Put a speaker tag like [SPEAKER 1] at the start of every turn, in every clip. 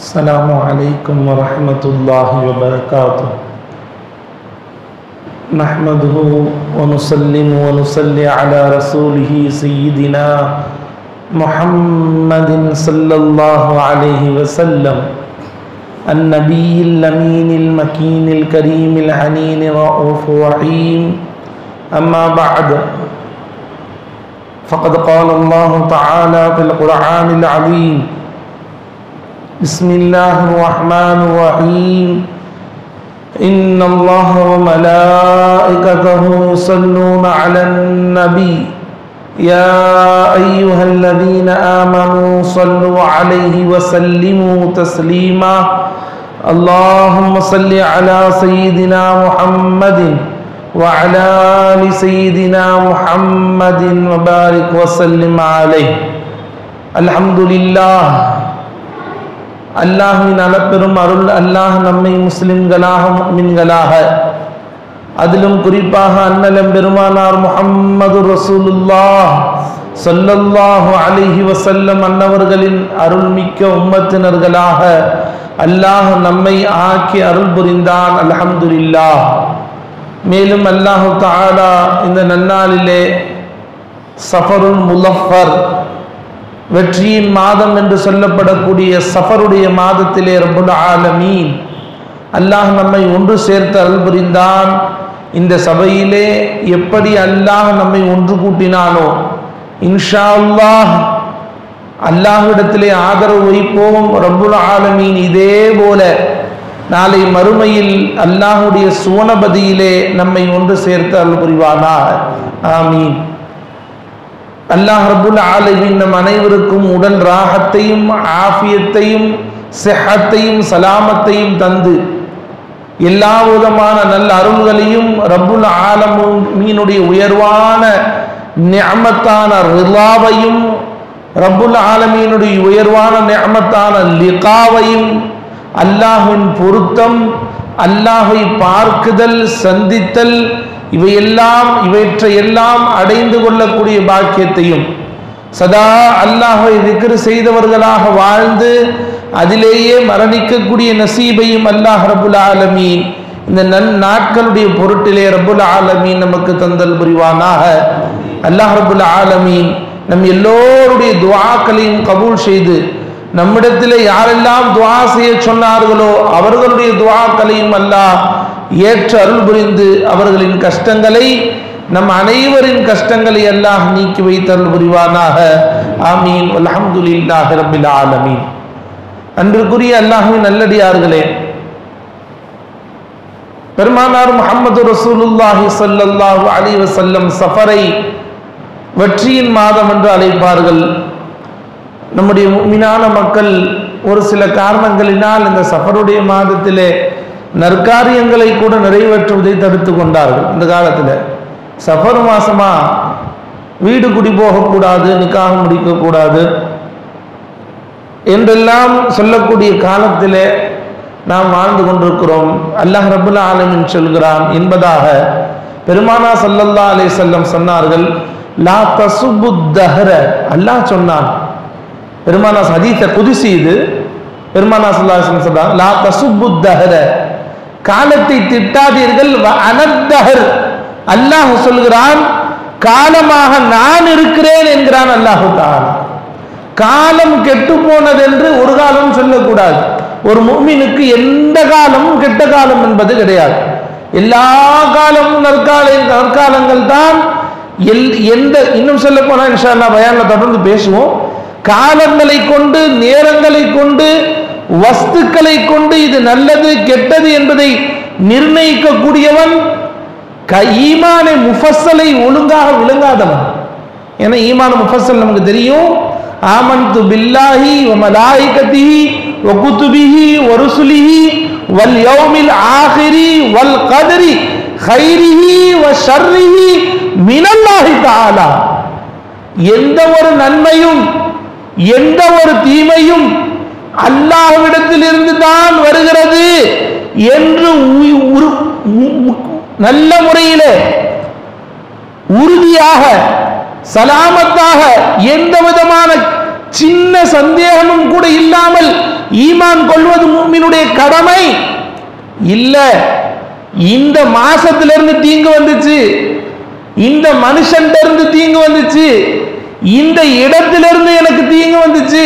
[SPEAKER 1] السلام عليكم ورحمة الله وبركاته نحمده ونسلم ونصلي على رسوله سيدنا محمد صلى الله عليه وسلم النبي الأمين المكين الكريم الحنين الرؤوف الرحيم أما بعد فقد قال الله تعالى في القرآن العظيم بسم الله الرحمن الرحيم إن الله وملائكته يصلون على النبي يا أيها الذين آمنوا صلوا عليه وسلموا تسليما اللهم صل على سيدنا محمد وعلى آل سيدنا محمد وبارك وسلم عليه الحمد لله அல்லாஹின் அளப்பெரும் அருள் அல்லாஹ் நம்மை முஸ்லிம்களாக முக்மின்களாக அதிலும் குறிப்பாக அண்ணலம் பெருமானார் முஹம்மது ரசூலுல்லாஹ் சொல்லல்லாஹு அலிஹி வசல்லம் அன்னவர்களின் அருள்மிக்க உம்மத்தினர்களாக அல்லாஹ் நம்மை ஆக்கி அருள் புரிந்தான் அல்ஹம்துலில்லாஹ் மேலும் அல்லாஹு தாலா இந்த நன்னாளிலே சஃபருல் முலஃபர் வெற்றியின் மாதம் என்று சொல்லப்படக்கூடிய சஃபருடைய மாதத்திலே ரபுல் ஆலமீன் அல்லாஹ் நம்மை ஒன்று சேர்த்து அருள் புரிந்தான் இந்த சபையிலே எப்படி அல்லாஹ் நம்மை ஒன்று கூட்டினானோ இன்ஷா அல்லாஹ் அல்லாஹ்விடத்திலே ஆதரவு வைப்போம் ரபுல் ஆலமீன் இதே போல நாளை மறுமையில் அல்லாஹுடைய சுவனபதியிலே நம்மை ஒன்று சேர்த்து அருள் புரிவானா ஆமீன் அல்லாஹ் ரபுல் ஆலமின் நம் அனைவருக்கும் உடல் ராகத்தையும் ஆஃபியத்தையும் செஹத்தையும் சலாமத்தையும் தந்து எல்லா விதமான நல்ல அருள்களையும் ரப்புல் ஆலமும் மீனுடைய உயர்வான நியமத்தான ரிலாவையும் ரப்புல் ஆலமீனுடைய உயர்வான நியமத்தான லிகாவையும் அல்லாஹின் பொருத்தம் அல்லாஹை பார்க்குதல் சந்தித்தல் இவையெல்லாம் இவற்றையெல்லாம் அடைந்து கொள்ளக்கூடிய பாக்கியத்தையும் சதா அல்லாஹை திக்ரு செய்தவர்களாக வாழ்ந்து அதிலேயே மரணிக்கக்கூடிய நசீபையும் அல்லாஹ் ரபுல் ஆலமீன் இந்த நன் நாட்களுடைய பொருட்டிலே ரபுல் ஆலமீன் நமக்கு தந்தல் புரிவானாக அல்லாஹ் ரபுல் ஆலமீன் நம் எல்லோருடைய துவாக்களையும் கபூல் செய்து நம்மிடத்தில் யாரெல்லாம் துவா செய்ய சொன்னார்களோ அவர்களுடைய துவாக்களையும் அல்லாஹ் ஏற்று அருள் புரிந்து அவர்களின் கஷ்டங்களை நம் அனைவரின் கஷ்டங்களை எல்லாம் நீக்கி வைத்து அருள் புரிவானாக ஆமீன் அல்ஹம்துலில்லாஹி ரப்பில் ஆலமீன் அன்றுக்குரிய அல்லாஹின் நல்லடியார்களே பெருமானார் முகமது ரசூலுல்லாஹி சல்லல்லாஹு அலி வசல்லம் சஃபரை வெற்றியின் மாதம் என்று அழைப்பார்கள் நம்முடைய மீனான மக்கள் ஒரு சில காரணங்களினால் இந்த சஃபருடைய மாதத்திலே நற்காரியங்களை கூட நிறைவேற்றுவதை தடுத்து கொண்டார்கள் இந்த காலத்தில் சஃபர் மாசமா வீடு குடி போகக்கூடாது நிக்காக முடிக்கக்கூடாது என்றெல்லாம் சொல்லக்கூடிய காலத்தில் நாம் வாழ்ந்து கொண்டிருக்கிறோம் அல்லாஹ் ரபுல்லா ஆலமின் சொல்கிறான் என்பதாக பெருமானா சல்லல்லா அலே செல்லம் சொன்னார்கள் லா தசுபு தஹர அல்லாஹ் சொன்னான் பெருமானா ஹதீத்தை குதிசி இது பெருமானா சல்லா சொல்றாங்க லா தசுபு தஹர காலத்தை திட்டாதீர்கள் அனத்தஹர் அல்லாஹ் சொல்கிறான் காலமாக நான் இருக்கிறேன் என்கிறான் அல்லாஹு காலம் கெட்டு போனது என்று ஒரு காலம் சொல்லக்கூடாது ஒரு மூமினுக்கு எந்த காலமும் கெட்ட காலம் என்பது கிடையாது எல்லா காலமும் நற்கால நற்காலங்கள் தான் எல் எந்த இன்னும் சொல்ல போனா இன்ஷா அல்லா பயான்ல தொடர்ந்து பேசுவோம் காலங்களை கொண்டு நேரங்களை கொண்டு வஸ்துக்களை கொண்டு இது நல்லது கெட்டது என்பதை நிர்ணயிக்கக்கூடியவன் ஈமானை முஃபஸலை ஒழுங்காக விளங்காதவன் ஏன்னா ஈமான முஃபஸல் நமக்கு தெரியும் ஆமன்து பில்லாஹி வ மலாயிகத்திஹி வ குதுபிஹி வ ருசுலிஹி வல் யௌமில் ஆஹிரி வல் கதரி ஹைரிஹி வ ஷர்ரிஹி மினல்லாஹி தஆலா எந்த ஒரு நன்மையும் எந்த ஒரு தீமையும் அல்லாஹ்விடத்திலிருந்து தான் வருகிறது என்று நல்ல முறையிலே உறுதியாக சலாமத்தாக எந்த விதமான சின்ன சந்தேகமும் கூட இல்லாமல் ஈமான் கொள்வது மூமினுடைய கடமை இல்ல இந்த மாசத்துல இருந்து தீங்கு வந்துச்சு இந்த மனுஷன்ட இருந்து தீங்கு வந்துச்சு இந்த இடத்திலிருந்து எனக்கு தீங்கு வந்துச்சு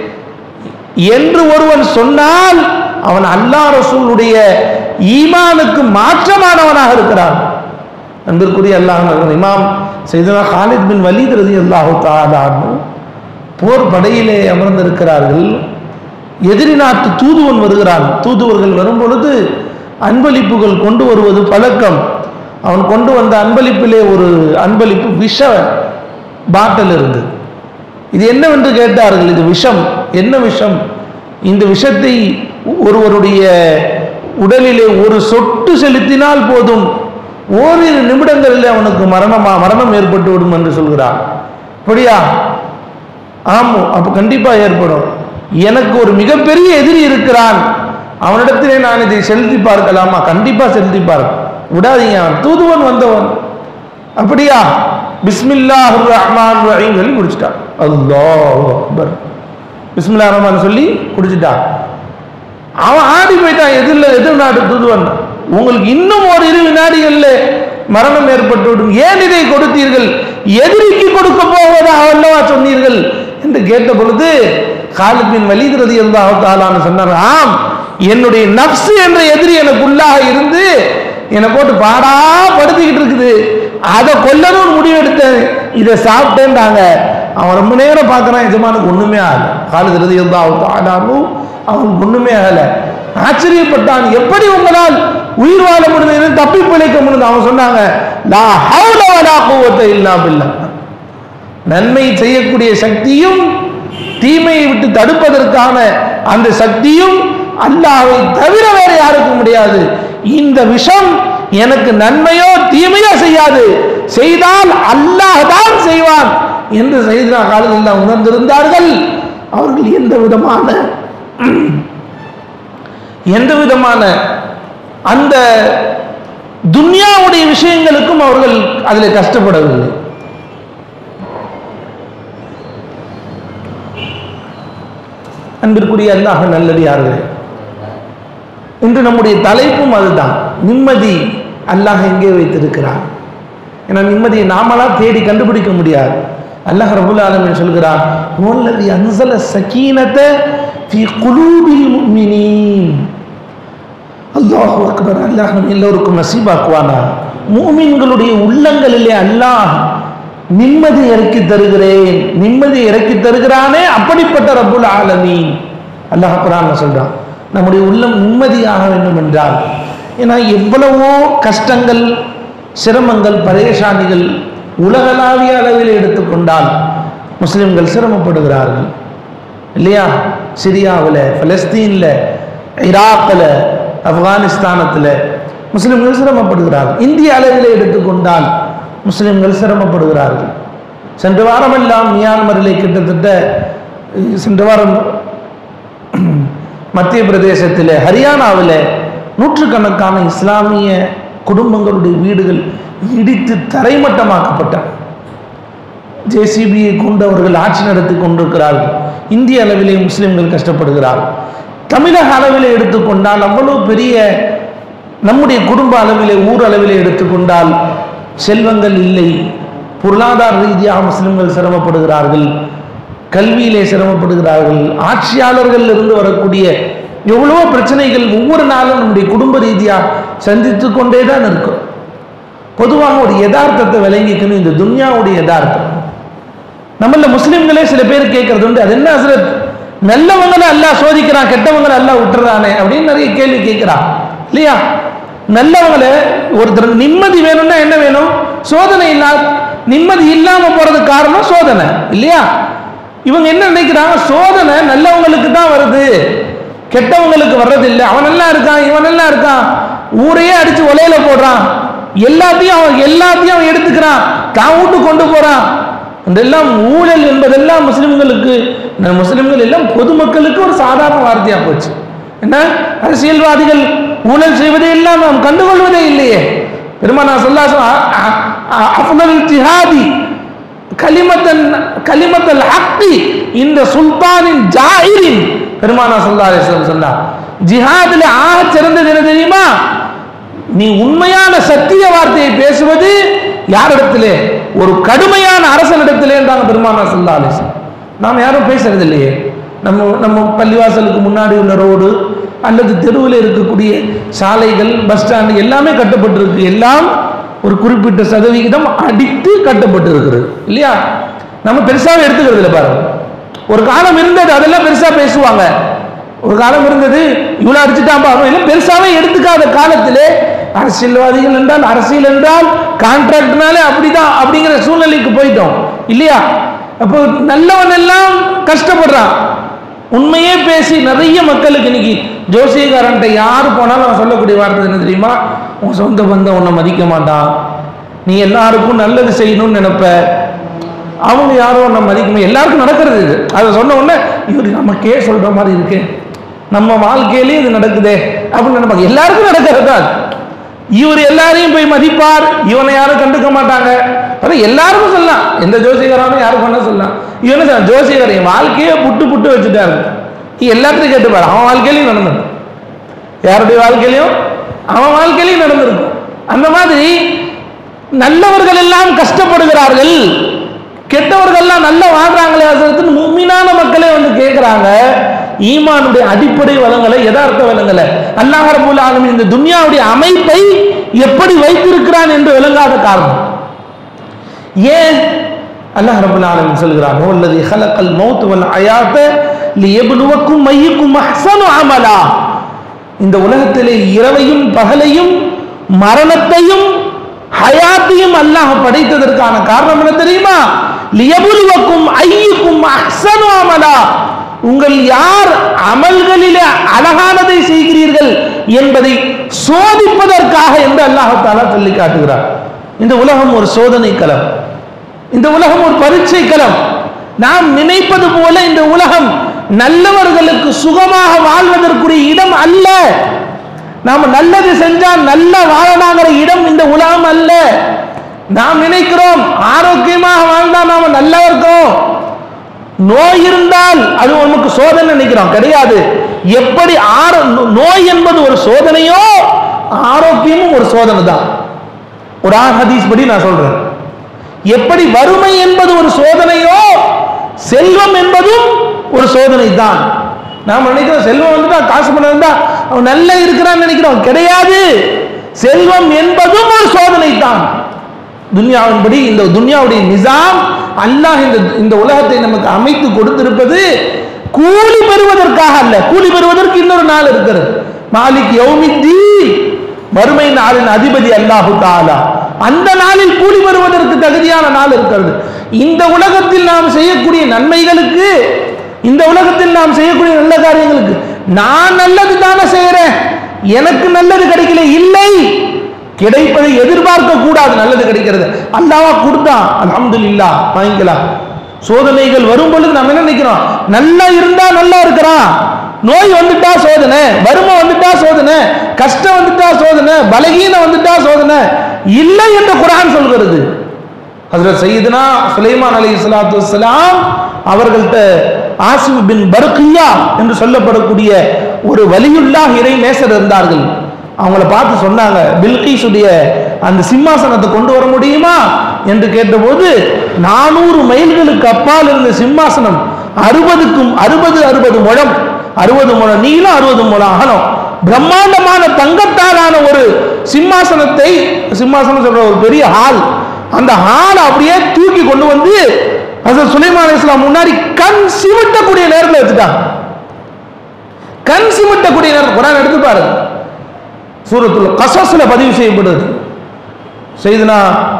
[SPEAKER 1] என்று ஒருவன் சொன்னால் அவன் அல்லாஹ் ரசூலுடைய ஈமானுக்கு மாற்றமானவனாக இருக்கிறான் அன்பிற்குரிய அல்லாஹ் இமாம் செய்தனா ஹாலித் பின் வலீத் ரதி அல்லாஹு தாலான்னு போர் படையிலே அமர்ந்திருக்கிறார்கள் எதிரி நாட்டு தூதுவன் வருகிறான் தூதுவர்கள் வரும் பொழுது அன்பளிப்புகள் கொண்டு வருவது பழக்கம் அவன் கொண்டு வந்த அன்பளிப்பிலே ஒரு அன்பளிப்பு விஷ பாட்டில் இருந்தது இது என்னவென்று கேட்டார்கள் இது விஷம் என்ன விஷம் இந்த விஷத்தை ஒருவருடைய உடலிலே ஒரு சொட்டு செலுத்தினால் போதும் ஓரிரு நிமிடங்களில் அவனுக்கு மரணமா மரணம் ஏற்பட்டு விடும் என்று சொல்கிறான் அப்படியா ஆமாம் அப்போ கண்டிப்பாக ஏற்படும் எனக்கு ஒரு மிகப்பெரிய எதிரி இருக்கிறான் அவனிடத்திலே நான் இதை செலுத்தி பார்க்கலாமா கண்டிப்பாக செலுத்தி பார்க்க விடாதீங்க அவன் தூதுவன் வந்தவன் அப்படியா பிஸ்மில்லாஹ் ரஹ்மான் ரஹீம் சொல்லி குடிச்சிட்டான் அல்லாஹ் அக்பர் பிஸ்மில்லா ரஹ்மான் சொல்லி குடிச்சிட்டான் அவன் ஆடி போயிட்டான் எதிரில் எதிர் நாட்டு தூதுவன் உங்களுக்கு இன்னும் ஒரு இரு வினாடிகள்ல மரணம் ஏற்பட்டுவிடும் ஏன் இதை கொடுத்தீர்கள் எதிரிக்கு கொடுக்க போவதாக அல்லவா சொன்னீர்கள் என்று கேட்ட பொழுது காலிபின் வலிதுரதி இருந்தாலும் சொன்னார் ஆம் என்னுடைய நப்சு என்ற எதிரி எனக்கு உள்ளாக இருந்து என்னை போட்டு பாடா படுத்திக்கிட்டு இருக்குது அதை கொல்லணும்னு முடிவெடுத்தேன் இதை சாப்பிட்டேன்டாங்க அவன் ரொம்ப நேரம் பார்க்கறான் எஜமானுக்கு ஒண்ணுமே ஆகல காலிது ரதி இருந்தாலும் அவனுக்கு ஒண்ணுமே ஆகல ஆச்சரியப்பட்டான் எப்படி உங்களால் உயிர் வாழ முடிந்தது தப்பி பிழைக்க முடிந்தது அவன் சொன்னாங்க லா ஹவுல வலா குவத்த இல்லா பில்லா நன்மை செய்யக்கூடிய சக்தியும் தீமையை விட்டு தடுப்பதற்கான அந்த சக்தியும் அல்லாஹ்வை தவிர வேற யாருக்கும் முடியாது இந்த விஷம் எனக்கு நன்மையோ தீமையோ செய்யாது செய்தால் அல்லாஹ் தான் செய்வான் என்று செய்தா காலத்தில் உணர்ந்திருந்தார்கள் அவர்கள் எந்த விதமான எந்த விதமான அந்த துன்யாவுடைய விஷயங்களுக்கும் அவர்கள் அதில் கஷ்டப்படவில்லை அன்பிற்குரிய அல்லாஹ் நல்லது யார்களே இன்று நம்முடைய தலைப்பும் அதுதான் நிம்மதி அல்லாஹ் எங்கே வைத்திருக்கிறார் ஏன்னா நிம்மதியை நாமளா தேடி கண்டுபிடிக்க முடியாது அல்லாஹ் ரபுல் ஆலமின் சொல்கிறார் "ஹுவல்லதி அன்ஸல ஸகீனத ஃபீ குலூபில் முஃமினீன்." அல்லாஹ் அக்பர் அல்லாஹ் நம்ம எல்லோருக்கும் நசீபாக்குவானா மூமின்களுடைய உள்ளங்களிலே அல்லாஹ் நிம்மதி இறக்கி தருகிறேன் நிம்மதி இறக்கி தருகிறானே அப்படிப்பட்ட ரப்புல் ஆலமீன் அல்லாஹ் குரான் சொல்றான் நம்முடைய உள்ளம் நிம்மதியாக வேண்டும் என்றால் ஏன்னா எவ்வளவோ கஷ்டங்கள் சிரமங்கள் பரேஷானிகள் உலகளாவிய அளவில் எடுத்துக்கொண்டால் முஸ்லிம்கள் சிரமப்படுகிறார்கள் இல்லையா சிரியாவில் பலஸ்தீனில் ஈராக்கில் ஆப்கானிஸ்தானத்தில் முஸ்லிம்கள் சிரமப்படுகிறார்கள் இந்திய அளவில் எடுத்துக்கொண்டால் முஸ்லிம்கள் சிரமப்படுகிறார்கள் சென்ற வாரமெல்லாம் மியான்மரிலே கிட்டத்தட்ட சென்ற வாரம் மத்திய பிரதேசத்தில் ஹரியானாவில் நூற்றுக்கணக்கான இஸ்லாமிய குடும்பங்களுடைய வீடுகள் இடித்து தரைமட்டமாக்கப்பட்டன ஜேசிபியை கொண்டு அவர்கள் ஆட்சி நடத்தி கொண்டிருக்கிறார்கள் இந்திய அளவிலே முஸ்லிம்கள் கஷ்டப்படுகிறார்கள் தமிழக அளவிலே எடுத்துக்கொண்டால் அவ்வளவு பெரிய நம்முடைய குடும்ப அளவிலே ஊர் அளவிலே எடுத்துக்கொண்டால் செல்வங்கள் இல்லை பொருளாதார ரீதியாக முஸ்லிம்கள் சிரமப்படுகிறார்கள் கல்வியிலே சிரமப்படுகிறார்கள் ஆட்சியாளர்கள் இருந்து வரக்கூடிய எவ்வளவோ பிரச்சனைகள் ஒவ்வொரு நாளும் நம்முடைய குடும்ப ரீதியாக சந்தித்து கொண்டே தான் இருக்கும் பொதுவாக ஒரு யதார்த்தத்தை விளங்கிக்கணும் இந்த துன்யாவுடைய யதார்த்தம் நம்மள முஸ்லிம்களே சில பேர் கேட்கறது உண்டு அது என்ன ஹசரத் நல்லவங்களை அல்லாஹ் சோதிக்கிறான் கெட்டவங்களை அல்லாஹ் விட்டுறானே அப்படின்னு நிறைய கேள்வி கேட்கிறான் இல்லையா நல்லவங்களை ஒருத்தருக்கு நிம்மதி வேணும்னா என்ன வேணும் சோதனை இல்லா நிம்மதி இல்லாம போறதுக்கு காரணம் சோதனை இல்லையா இவங்க என்ன நினைக்கிறாங்க சோதனை நல்லவங்களுக்கு தான் வருது கெட்டவங்களுக்கு வர்றது இல்லை அவன் நல்லா இருக்கான் இவன் நல்லா இருக்கான் ஊரையே அடிச்சு ஒலையில போடுறான் எல்லாத்தையும் அவன் எல்லாத்தையும் அவன் எடுத்துக்கிறான் தான் வீட்டு கொண்டு போறான் இதெல்லாம் ஊழல் என்பதெல்லாம் முஸ்லிம்களுக்கு இந்த முஸ்லிம்கள் எல்லாம் பொதுமக்களுக்கு ஒரு சாதாரண வார்த்தையா போச்சு என்ன அரசியல்வாதிகள் ஊழல் செய்வதை எல்லாம் நாம் கண்டுகொள்வதே இல்லையே பெருமானா சொல்லா அஃதல் ஜிஹாதி கலிமத்தன் கலிமத்தல் ஹக்கி இந்த சுல்தானின் ஜாயிரின் பெருமானா சல்லா அலிஸ்லாம் சொன்னார் ஜிஹாதில் ஆக சிறந்தது என்ன தெரியுமா நீ உண்மையான சத்திய வார்த்தையை பேசுவது யாரிடத்திலே ஒரு கடுமையான அரசனிடத்திலே என்றாங்க பெருமானா சல்லா அலிஸ்லாம் நாம் யாரும் பேசுறது இல்லையே நம்ம நம்ம பள்ளிவாசலுக்கு முன்னாடி உள்ள ரோடு அல்லது தெருவில் இருக்கக்கூடிய சாலைகள் பஸ் ஸ்டாண்டு எல்லாமே கட்டப்பட்டிருக்கு எல்லாம் ஒரு குறிப்பிட்ட சதவிகிதம் அடித்து கட்டப்பட்டிருக்கிறது இல்லையா நம்ம பெருசாக எடுத்துக்கிறது இல்லை பாருங்க ஒரு காலம் இருந்தது அதெல்லாம் பெருசா பேசுவாங்க ஒரு காலம் இருந்தது இவ்வளவு அடிச்சுட்டான் பாருங்க எல்லாம் பெருசாவே எடுத்துக்காத காலத்திலே அரசியல்வாதிகள் என்றால் அரசியல் என்றால் கான்ட்ராக்ட்னாலே அப்படிதான் அப்படிங்கிற சூழ்நிலைக்கு போயிட்டோம் இல்லையா அப்போ நல்லவன் எல்லாம் கஷ்டப்படுறான் உண்மையே பேசி நிறைய மக்களுக்கு இன்னைக்கு ஜோசியக்காரன்ட்ட யார் போனாலும் அவன் சொல்லக்கூடிய வார்த்தை என்ன தெரியுமா உன் சொந்த பந்தம் உன்னை மதிக்க மாட்டான் நீ எல்லாருக்கும் நல்லது செய்யணும்னு நினைப்ப அவங்க யாரோ நம்ம மதிக்கணும் எல்லாருக்கும் நடக்கிறது இது அதை சொன்ன உடனே இவர் நமக்கே சொல்ற மாதிரி இருக்கு நம்ம வாழ்க்கையிலேயே இது நடக்குதே அப்படின்னு நினைப்பாங்க எல்லாருக்கும் நடக்கிறது தான் இவர் எல்லாரையும் போய் மதிப்பார் இவனை யாரும் கண்டுக்க மாட்டாங்க அதான் எல்லாருக்கும் சொல்லலாம் எந்த ஜோசியக்காரனும் யாருக்கு வேணா சொல்லலாம் இவனு சொல்ல ஜோசியக்காரன் என் வாழ்க்கையே புட்டு புட்டு வச்சுட்டாரு நீ எல்லாத்தையும் கேட்டுப்பாரு அவன் வாழ்க்கையிலையும் நடந்திருக்கும் யாருடைய வாழ்க்கையிலையும் அவன் வாழ்க்கையிலையும் நடந்திருக்கும் அந்த மாதிரி நல்லவர்கள் எல்லாம் கஷ்டப்படுகிறார்கள் கெட்டவர்கள்லாம் நல்லா வாழ்றாங்களே அதுன்னு மும்மினான மக்களே வந்து கேட்குறாங்க ஈமானுடைய அடிப்படை வளங்களை யதார்த்த வளங்களை அல்லாஹ் ரபுல் ஆலமீன் இந்த துன்யாவுடைய அமைப்பை எப்படி வைத்திருக்கிறான் என்று விளங்காத காரணம் ஏன் அல்லாஹ் ரபுல் ஆலமீன் சொல்கிறான் வல்லதி ஹலக்கல் மௌத் வல் ஹயாத்த லியப்லுவக்கும் மையுக்கும் அஹ்சனு அமலா இந்த உலகத்திலே இரவையும் பகலையும் மரணத்தையும் ஹயாத்தையும் அல்லாஹ் படைத்ததற்கான காரணம் என்ன தெரியுமா லியபுலுவக்கும் ஐயுக்கும் அஹ்சனு அமலா உங்கள் யார் அமல்களிலே அழகானதை செய்கிறீர்கள் என்பதை சோதிப்பதற்காக என்று அல்லாஹாலா சொல்லி காட்டுகிறார் இந்த உலகம் ஒரு சோதனை களம் இந்த உலகம் ஒரு பரீட்சை களம் நாம் நினைப்பது போல இந்த உலகம் நல்லவர்களுக்கு சுகமாக வாழ்வதற்குரிய இடம் அல்ல நாம நல்லது செஞ்சா நல்ல வாழலாங்கிற இடம் இந்த உலகம் அல்ல நாம் நினைக்கிறோம் ஆரோக்கியமாக வாழ்ந்தா நாம நல்லா இருக்கோம் நோய் இருந்தால் அது நமக்கு சோதனை நினைக்கிறோம் கிடையாது எப்படி ஆரோ நோய் என்பது ஒரு சோதனையோ ஆரோக்கியமும் ஒரு சோதனை தான் ஒரு ஆர் ஹதீஸ் படி நான் சொல்றேன் எப்படி வறுமை என்பது ஒரு சோதனையோ செல்வம் என்பதும் ஒரு சோதனை தான் நாம் நினைக்கிறோம் செல்வம் வந்துட்டா காசு பணம் இருந்தா அவன் நல்லா இருக்கிறான்னு நினைக்கிறோம் கிடையாது செல்வம் என்பதும் ஒரு சோதனை தான் துன்யாவின்படி இந்த துன்யாவுடைய நிசாம் அல்லாஹ் இந்த இந்த உலகத்தை நமக்கு அமைத்து கொடுத்திருப்பது கூலி பெறுவதற்காக அல்ல கூலி பெறுவதற்கு இன்னொரு நாள் இருக்கிறது மாலிக் யௌமித்தி மறுமை நாளின் அதிபதி அல்லாஹு தாலா அந்த நாளில் கூலி பெறுவதற்கு தகுதியான நாள் இருக்கிறது இந்த உலகத்தில் நாம் செய்யக்கூடிய நன்மைகளுக்கு இந்த உலகத்தில் நாம் செய்யக்கூடிய நல்ல காரியங்களுக்கு நான் நல்லது தானே செய்யறேன் எனக்கு நல்லது கிடைக்கல இல்லை கிடைப்பதை எதிர்பார்க்க கூடாது நல்லது கிடைக்கிறது அல்லாவா கொடுத்தான் அல்ஹம்துலில்லா வாங்கிக்கலாம் சோதனைகள் வரும் பொழுது நம்ம என்ன நினைக்கிறோம் நல்லா இருந்தா நல்லா இருக்கிறான் நோய் வந்துட்டா சோதனை வறுமை வந்துட்டா சோதனை கஷ்டம் வந்துட்டா சோதனை பலகீனம் வந்துட்டா சோதனை இல்லை என்று குரான் சொல்கிறது ஹசரத் சையதுனா சுலைமான் அலி சலாத்து வலாம் அவர்கள்ட்ட ஆசிம் பின் பர்கியா என்று சொல்லப்படக்கூடிய ஒரு வலியுல்லா இறை நேசர் இருந்தார்கள் அவங்கள பார்த்து சொன்னாங்க பில்கீஸுடைய அந்த சிம்மாசனத்தை கொண்டு வர முடியுமா என்று கேட்டபோது நானூறு மைல்களுக்கு அப்பால் இருந்த சிம்மாசனம் அறுபதுக்கும் அறுபது அறுபது முழம் அறுபது முழம் நீளம் அறுபது முழம் அகலம் பிரம்மாண்டமான தங்கத்தாலான ஒரு சிம்மாசனத்தை சிம்மாசனம் சொல்ற ஒரு பெரிய ஹால் அந்த ஹால் அப்படியே தூக்கி கொண்டு வந்து அது சுலைமான் இஸ்லாம் முன்னாடி கண் சிமிட்டக்கூடிய நேரத்தில் வச்சுட்டாங்க கண் சிமிட்டக்கூடிய நேரம் குரான் எடுத்து பாருங்க சூரத்துல கசஸ்ல பதிவு செய்யப்படுது செய்துனா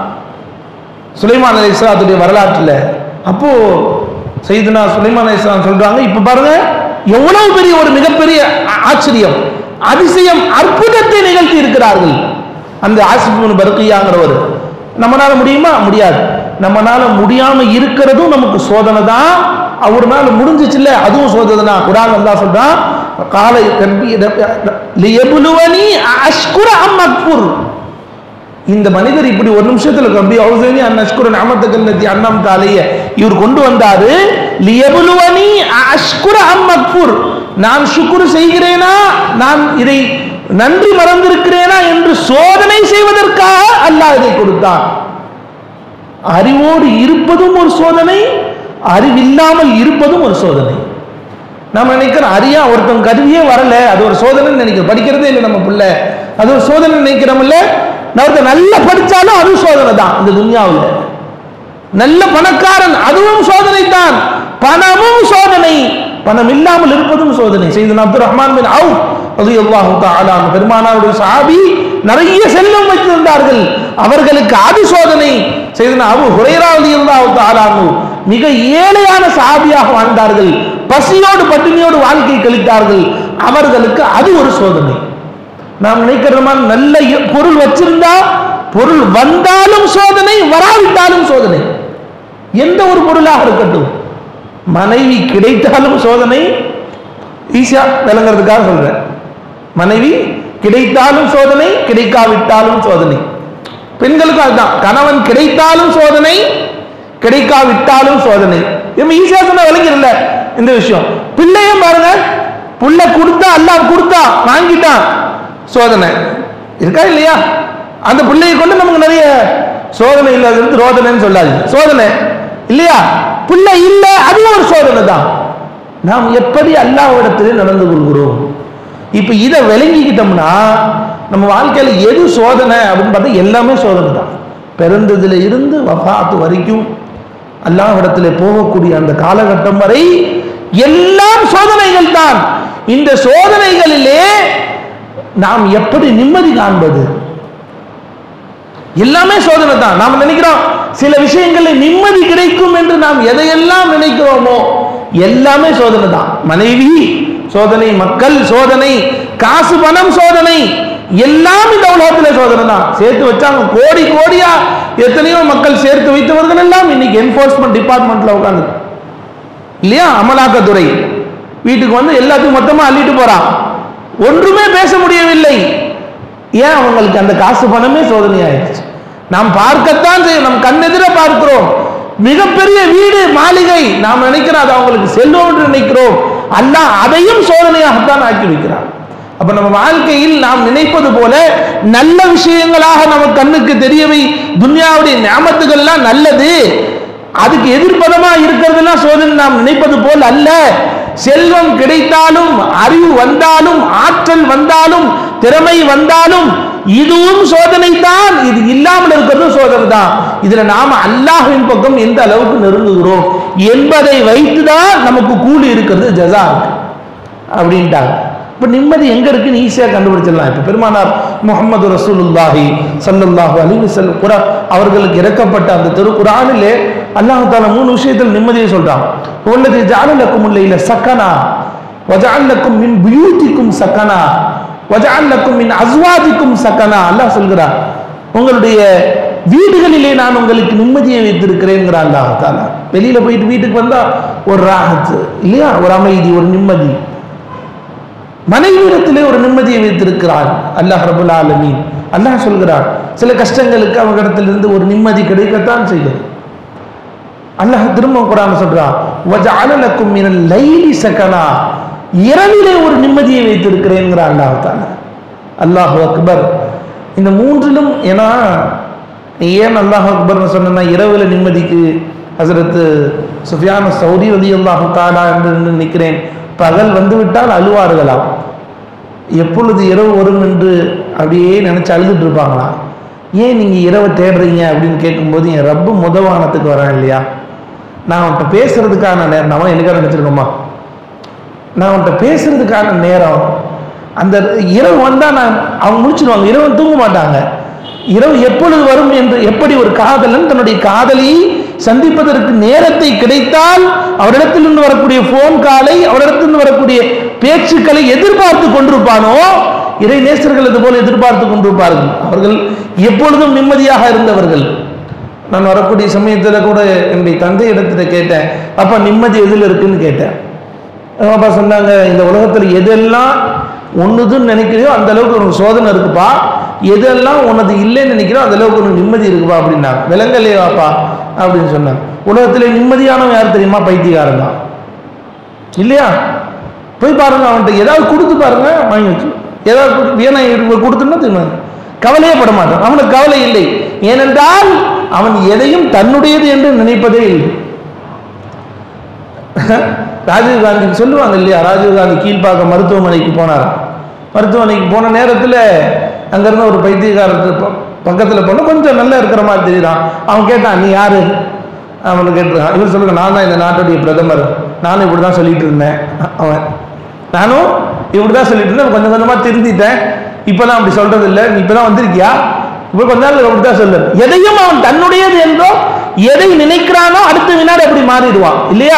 [SPEAKER 1] சுலைமான் அலி இஸ்லாத்துடைய வரலாற்றில் அப்போ செய்துனா சுலைமான் அலி இஸ்லாம் சொல்றாங்க இப்ப பாருங்க எவ்வளவு பெரிய ஒரு மிகப்பெரிய ஆ- ஆச்சரியம் அதிசயம் அற்புதத்தை நிகழ்த்தி இருக்கிறார்கள் அந்த ஆசிபின் பருக்கையாங்கிறவர் நம்மனால முடியுமா முடியாது நம்மனால முடியாம இருக்கிறதும் நமக்கு சோதனை தான் அவர்னால முடிஞ்சிச்சுல்ல அதுவும் சோதனை தான் குரான் அல்லா சொல்றான் காலை கல்வி லியபுலுவனி அஷ்குர அம் அக்புர் இந்த மனிதர் இப்படி ஒரு நிமிஷத்துல கம்பி ஹவுசேனி அன்னஷ்குர நாமத்துக்கல்லத்தி அண்ணம் தாலைய இவர் கொண்டு வந்தாரு லியபுலுவனி அஷ்குர அம் மக்ஃபூர் நான் சுக்குரு செய்கிறேனா நான் இதை நன்றி மறந்திருக்கிறேனா என்று சோதனை செய்வதற்காக அல்லாஹ் இதை கொடுத்தான் அறிவோடு இருப்பதும் ஒரு சோதனை அறிவில்லாமல் இருப்பதும் ஒரு சோதனை நம்ம நினைக்கிறோம் அறியா ஒருத்தன் கருவியே வரல அது ஒரு சோதனை நினைக்கிறோம் படிக்கிறதே இல்லை நம்ம பிள்ளை அது ஒரு சோதனை நினைக்கிறோம்ல நான் ஒருத்தன் நல்லா படிச்சாலும் அதுவும் சோதனை தான் இந்த துன்யாவில் நல்ல பணக்காரன் அதுவும் சோதனை தான் பணமும் சோதனை பணம் இல்லாமல் இருப்பதும் சோதனை செய்து அப்துல் ரஹ்மான் பின் அவுப் ரலியல்லாஹு தஆலா அன்ஹு பெருமானாருடைய சஹாபி நிறைய செல்வம் வைத்திருந்தார்கள் அவர்களுக்கு அது சோதனை செய்தனா அபு ஹுரைரா ரலியல்லாஹு தஆலா அன்ஹு மிக ஏழையான சஹாபியாக வாழ்ந்தார்கள் பசியோடு பட்டினியோடு வாழ்க்கை கழித்தார்கள் அவர்களுக்கு அது ஒரு சோதனை நாம் நினைக்கிற மாதிரி நல்ல இ- பொருள் வச்சிருந்தா பொருள் வந்தாலும் சோதனை வராவிட்டாலும் சோதனை எந்த ஒரு பொருளாக இருக்கட்டும் மனைவி கிடைத்தாலும் சோதனை ஈஸியா விளங்குறதுக்காக சொல்றேன் மனைவி கிடைத்தாலும் சோதனை கிடைக்காவிட்டாலும் சோதனை பெண்களுக்கும் அதுதான் கணவன் கிடைத்தாலும் சோதனை கிடைக்காவிட்டாலும் சோதனை நம்ம ஈஸியா சொன்ன விளங்கிடல இந்த விஷயம் பிள்ளையும் பாருங்க புள்ள கொடுத்தா அல்லாஹ் கொடுத்தா வாங்கிட்டான் சோதனை இருக்கா இல்லையா அந்த பிள்ளையை கொண்டு நமக்கு நிறைய சோதனை இல்லாதது ரோதனைன்னு சொல்லாது சோதனை இல்லையா பிள்ளை இல்லை அதுவும் ஒரு சோதனை தான் நாம் எப்படி அல்லாஹ்விடத்திலே நடந்து கொள்கிறோம் இப்போ இதை விளங்கிக்கிட்டோம்னா நம்ம வாழ்க்கையில் எது சோதனை அப்படின்னு பார்த்தா எல்லாமே சோதனை தான் பிறந்ததுல இருந்து வஃபாத்து வரைக்கும் அல்லாஹ்விடத்திலே போகக்கூடிய அந்த காலகட்டம் வரை எல்லாம் சோதனைகள் தான் இந்த சோதனைகளிலே நாம் எப்படி நிம்மதி காண்பது எல்லாமே சோதனை தான் நாம் நினைக்கிறோம் சில விஷயங்களில் நிம்மதி கிடைக்கும் என்று நாம் எதையெல்லாம் நினைக்கிறோமோ எல்லாமே சோதனை தான் மனைவி சோதனை மக்கள் சோதனை காசு பணம் சோதனை எல்லாம் இந்த உலகத்துல சோதனை தான் சேர்த்து வச்சாங்க கோடி கோடியா எத்தனையோ மக்கள் சேர்த்து வைத்தவர்கள் எல்லாம் இன்னைக்கு என்போர்ஸ்மெண்ட் டிபார்ட்மெண்ட்ல உட்காந்து இல்லையா அமலாக்கத்துறை வீட்டுக்கு வந்து எல்லாத்தையும் மொத்தமா அள்ளிட்டு போறான் ஒன்றுமே பேச முடியவில்லை ஏன் அவங்களுக்கு அந்த காசு பணமே சோதனை ஆயிடுச்சு நாம் பார்க்கத்தான் செய்யும் நம் கண்ணெதிர பார்க்கிறோம் மிகப்பெரிய வீடு மாளிகை நாம் நினைக்கிறோம் அது அவங்களுக்கு செல்வம் என்று நினைக்கிறோம் அல்லாஹ் அதையும் சோதனையாகத்தான் ஆக்கி வைக்கிறான் அப்ப நம்ம வாழ்க்கையில் நாம் நினைப்பது போல நல்ல விஷயங்களாக நம்ம கண்ணுக்கு தெரியவை துன்யாவுடைய ஞாபகத்துகள்லாம் நல்லது அதுக்கு எதிர்ப்பதமா இருக்கிறதுலாம் சோதனை நாம் நினைப்பது போல் அல்ல செல்வம் கிடைத்தாலும் அறிவு வந்தாலும் ஆற்றல் வந்தாலும் திறமை வந்தாலும் இதுவும் சோதனை தான் இது இல்லாமல் இருக்கிறதும் சோதனை தான் இதுல நாம அல்லாஹ்வின் பக்கம் எந்த அளவுக்கு நெருங்குகிறோம் என்பதை வைத்துதான் நமக்கு கூலி இருக்கிறது ஜஸா இருக்கு அப்படின்ட்டாங்க இப்போ நிம்மதி எங்க இருக்குன்னு ஈஸியாக கண்டுபிடிச்சிடலாம் இப்போ பெருமானார் முகமது ரசூலுல்லாஹி ஸல்லல்லாஹு அலைஹி வஸல்லம் குரா அவர்களுக்கு இறக்கப்பட்ட அந்த திருக்குறானிலே அல்லாஹ் தாலா மூணு விஷயத்தில் நிம்மதியை சொல்றான் உள்ளது ஜாலலக்கும் இல்ல சக்கனா வஜாலக்கும் மின் பியூட்டிக்கும் சக்கனா வஜாலக்கும் மின் அஸ்வாதிக்கும் சக்கனா அல்லாஹ் சொல்கிறான் உங்களுடைய வீடுகளிலே நான் உங்களுக்கு நிம்மதியை வைத்திருக்கிறேங்கிறான் அல்லாஹ் தாலா வெளியில போயிட்டு வீட்டுக்கு வந்தா ஒரு ராகத்து இல்லையா ஒரு அமைதி ஒரு நிம்மதி மனைவியிடத்திலே ஒரு நிம்மதியை வைத்திருக்கிறான் அல்லாஹ் ரபுல் ஆலமீன் அல்லாஹ் சொல்கிறான் சில கஷ்டங்களுக்கு அவர்களிடத்திலிருந்து ஒரு நிம்மதி கிடைக்கத்தான் செய்யும் அல்லாஹ் திரும்ப குரான் சொல்றான் வஜஅல லக்கும் மினல் லைலி சகனா இரவிலே ஒரு நிம்மதியை வைத்திருக்கிறேங்கிற அல்லாஹ் தாலா அல்லாஹ் அக்பர் இந்த மூன்றிலும் ஏன்னா நீ ஏன் அல்லாஹ் அக்பர்னு சொன்னா இரவுல நிம்மதிக்கு ஹசரத்து சுஃபியான சௌரி வலி அல்லாஹு தாலா என்று நினைக்கிறேன் பகல் வந்து விட்டால் அழுவார்களாம் எப்பொழுது இரவு வரும் என்று அப்படியே நினைச்சு அழுதுட்டு இருப்பாங்களாம் ஏன் நீங்க இரவை தேடுறீங்க அப்படின்னு கேட்கும்போது என் ரப்பு முதவானத்துக்கு வரான் இல்லையா நான் அவன்கிட்ட பேசுறதுக்கான நேரம் நம்ம எனக்காக நினைச்சிருக்கோமா நான் அவன்கிட்ட பேசுறதுக்கான நேரம் அந்த இரவு வந்தா நான் அவங்க முடிச்சிருவாங்க இரவு தூங்க மாட்டாங்க இரவு எப்பொழுது வரும் என்று எப்படி ஒரு காதலன் தன்னுடைய காதலியை சந்திப்பதற்கு நேரத்தை கிடைத்தால் அவரிடத்திலிருந்து வரக்கூடிய போன் காலை அவரிடத்திலிருந்து வரக்கூடிய பேச்சுக்களை எதிர்பார்த்து கொண்டிருப்பானோ இறை நேசர்கள் இது போல எதிர்பார்த்து கொண்டிருப்பார்கள் அவர்கள் எப்பொழுதும் நிம்மதியாக இருந்தவர்கள் நான் வரக்கூடிய சமயத்தில் கூட என்னுடைய தந்தை இடத்துல கேட்டேன் அப்பா நிம்மதி எதில் இருக்குன்னு கேட்டேன் அப்பா சொன்னாங்க இந்த உலகத்தில் எதெல்லாம் ஒண்ணுதுன்னு நினைக்கிறியோ அந்த அளவுக்கு உனக்கு சோதனை இருக்குப்பா எதெல்லாம் உனது இல்லைன்னு நினைக்கிறோம் அந்த அளவுக்கு உனக்கு நிம்மதி இருக்குப்பா அப்படின்னாங்க விலங்கல்லையாப்பா அப்படின்னு சொன்னாங்க உலகத்திலே நிம்மதியானவன் யார் தெரியுமா பைத்தியக்காரன் தான் இல்லையா போய் பாருங்க அவன்கிட்ட ஏதாவது கொடுத்து பாருங்க வாங்கி வச்சு ஏதாவது கொடு- வேணா இவருக்கு கொடுத்துன்னா திரும்ப கவலையே பட மாட்டான் அவனுக்கு கவலை இல்லை ஏனென்றால் அவன் எதையும் தன்னுடையது என்று நினைப்பதே இல்லை ராஜீவ் காந்தி சொல்லுவாங்க இல்லையா ராஜீவ் காந்தி கீழ்ப்பாக்க மருத்துவமனைக்கு போனாராம் மருத்துவமனைக்கு போன நேரத்தில் அங்கேருந்து ஒரு பைத்தியக்காரத்து பக்கத்தில் போன கொஞ்சம் நல்லா இருக்கிற மாதிரி தெரியுறான் அவன் கேட்டான் நீ யாரு அவனு கேட்டிருக்கான் இவர் சொல்லுங்க நான் தான் இந்த நாட்டுடைய பிரதமர் நானும் இப்படி தான் சொல்லிட்டு இருந்தேன் அவன் நானும் இப்படி தான் சொல்லிட்டு இருந்தேன் கொஞ்சம் கொஞ்சமாக திருந்திட்டேன் இப்போலாம் அப்படி சொல்றது இல்லை நீ இப்போ தான் வந்திருக்கியா இப்போ கொஞ்ச நாள் அப்படி தான் சொல்லு எதையும் அவன் தன்னுடையது என்றோ எதை நினைக்கிறானோ அடுத்த வினாடி அப்படி மாறிடுவான் இல்லையா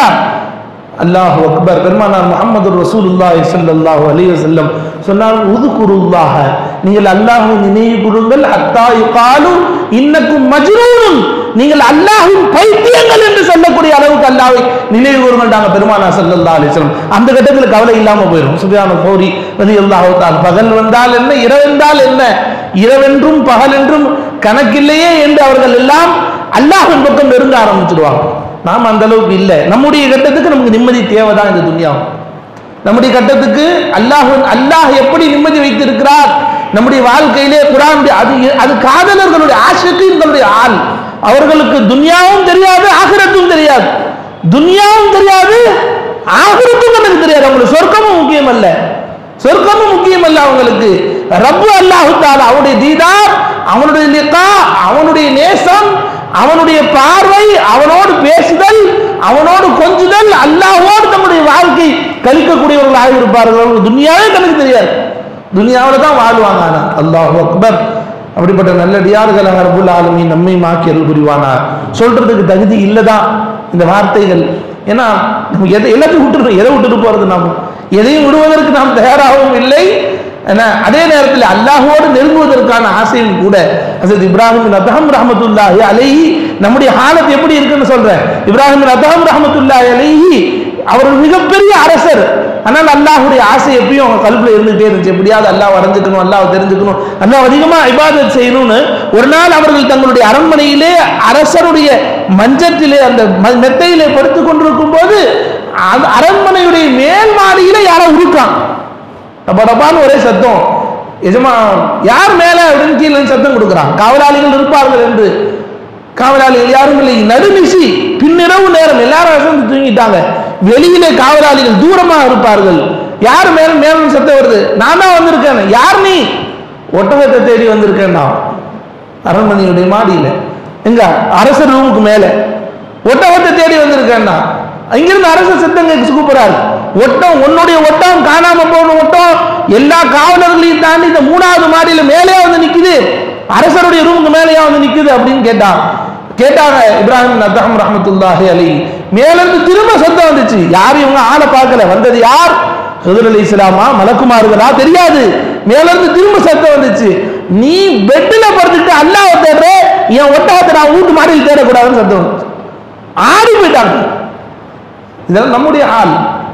[SPEAKER 1] அல்லாஹ் அக்பர் பெருமானார் முகமது ரசூலுல்லாஹி ஸல்லல்லாஹு அலைஹி வஸல்லம் சொன்னார் உதுகுருல்லாஹ நீங்கள் அல்லாஹ்வை நினைவு கூறுங்கள் ஹத்தா யுகாலு இன்னக்கும் மஜ்னூனுன் நீங்கள் அல்லாஹ்வின் பைத்தியங்கள் என்று சொல்லக்கூடிய அளவுக்கு அல்லாஹ்வை நினைவு கூறுங்கள்டாங்க பெருமானார் ஸல்லல்லாஹு அலைஹி வஸல்லம் அந்த கட்டத்தில் கவலை இல்லாம போயிடும் சுஃபியான பௌரி ரலியல்லாஹு தஆலா பகல் வந்தால் என்ன இரவென்றால் என்ன இரவென்றும் பகல் என்றும் கணக்கில்லையே என்று அவர்கள் எல்லாம் அல்லாஹ்வின் பக்கம் நெருங்க ஆரம்பிச்சிடுவாங்க நாம் அந்த அளவுக்கு இல்லை நம்முடைய கட்டத்துக்கு நமக்கு நிம்மதி தேவைதான் இந்த துன்யாவும் நம்முடைய கட்டத்துக்கு அல்லாஹ் அல்லாஹ் எப்படி நிம்மதி வைத்திருக்கிறார் நம்முடைய வாழ்க்கையிலே குரானுடைய அது அது காதலர்களுடைய ஆசிரியர்களுடைய ஆள் அவர்களுக்கு துன்யாவும் தெரியாது ஆகிரத்தும் தெரியாது துன்யாவும் தெரியாது ஆகிரத்தும் எனக்கு தெரியாது அவங்களுக்கு சொர்க்கமும் முக்கியம் அல்ல சொர்க்கமும் முக்கியம் அல்ல அவங்களுக்கு ரப்பு அல்லாஹு தாலா அவனுடைய தீதார் அவனுடைய லிகா அவனுடைய நேசம் அவனுடைய பார்வை அவனோடு பேசுதல் அவனோடு கொஞ்சுதல் அல்லாஹ்வோடு தம்முடைய வாழ்க்கை கழிக்கக்கூடியவர்களாக இருப்பார்கள் அவங்களுக்கு துனியாவே கணக்கு தெரியாது துனியாவில் தான் வாழ்வாங்க ஆனா அல்லாஹ் அக்பர் அப்படிப்பட்ட நல்லடியார்களாக ரபுல் ஆலமீன் நம்மை மாக்கி அருள் புரிவானார் சொல்றதுக்கு தகுதி இல்லைதான் இந்த வார்த்தைகள் ஏன்னா நம்ம எதை எல்லாத்தையும் விட்டுருக்கோம் எதை விட்டுட்டு போறது நாம எதையும் விடுவதற்கு நாம் தயாராகவும் இல்லை என்ன அதே நேரத்தில் அல்லாஹ்வோடு நெருங்குவதற்கான ஆசையும் கூட ஹசரத் இப்ராஹிம் பின் அதஹம் ரஹமத்துல்லாஹி அலைஹி நம்முடைய ஹாலத் எப்படி இருக்குன்னு சொல்றேன் இப்ராஹிம் பின் அதஹம் ரஹமத்துல்லாஹி அலைஹி அவர் ஒரு மிகப்பெரிய அரசர் ஆனால் அல்லாஹ்வுடைய ஆசை எப்பயும் அவங்க கல்வியில் இருந்துகிட்டே இருந்துச்சு எப்படியாவது அல்லாஹ் வரைஞ்சுக்கணும் அல்லாஹ் தெரிஞ்சுக்கணும் அல்லாஹ் அதிகமா இபாதத் செய்யணும்னு ஒரு நாள் அவர்கள் தங்களுடைய அரண்மனையிலே அரசருடைய மஞ்சத்திலே அந்த ம- மெத்தையிலே படுத்துக் கொண்டிருக்கும் போது அந்த அரண்மனையுடைய மேல் மாடியில யாரோ உருக்கான் டப்பா டப்பான்னு ஒரே சத்தம் எஜமா யார் மேல அப்படின்னு கீழே இருந்து சத்தம் கொடுக்குறான் காவலாளிகள் இருப்பார்கள் என்று காவலாளிகள் யாரும் இல்லை நடுநிசி பின்னிரவு நேரம் எல்லாரும் அசந்து தூங்கிட்டாங்க வெளியிலே காவலாளிகள் தூரமாக இருப்பார்கள் யார் மேல மேல சத்தம் வருது நான் தான் வந்திருக்கேன் யார் நீ ஒட்டகத்தை தேடி வந்திருக்கேன் நான் அரண்மனையுடைய மாடியில எங்க அரசர் ரூமுக்கு மேல ஒட்டகத்தை தேடி வந்திருக்கேன்னா அங்கிருந்து அரசர் சத்தங்க கூப்பிடுறாரு ஒட்டம் உன்னுடைய ஒட்டம் காணாம போன ஒட்டம் எல்லா காவலர்களையும் தாண்டி இந்த மூணாவது மாடியில மேலேயே வந்து நிக்குது அரசருடைய ரூமுக்கு மேலேயே வந்து நிக்குது அப்படின்னு கேட்டான் கேட்டாங்க இப்ராஹிம் நத்தகம் ரஹமத்துல்லாஹி அலி மேல இருந்து திரும்ப சத்தம் வந்துச்சு யாரும் இவங்க ஆளை பார்க்கல வந்தது யார் ஹுதர் அலி இஸ்லாமா மலக்குமார்களா தெரியாது மேல இருந்து திரும்ப சத்தம் வந்துச்சு நீ பெட்ல படுத்துட்டு அல்லாஹ் தேடுற என் ஒட்டகத்தை நான் வீட்டு மாடியில் தேடக்கூடாதுன்னு சத்தம் வந்துச்சு ஆடி போயிட்டாங்க இதெல்லாம் நம்முடைய ஆள்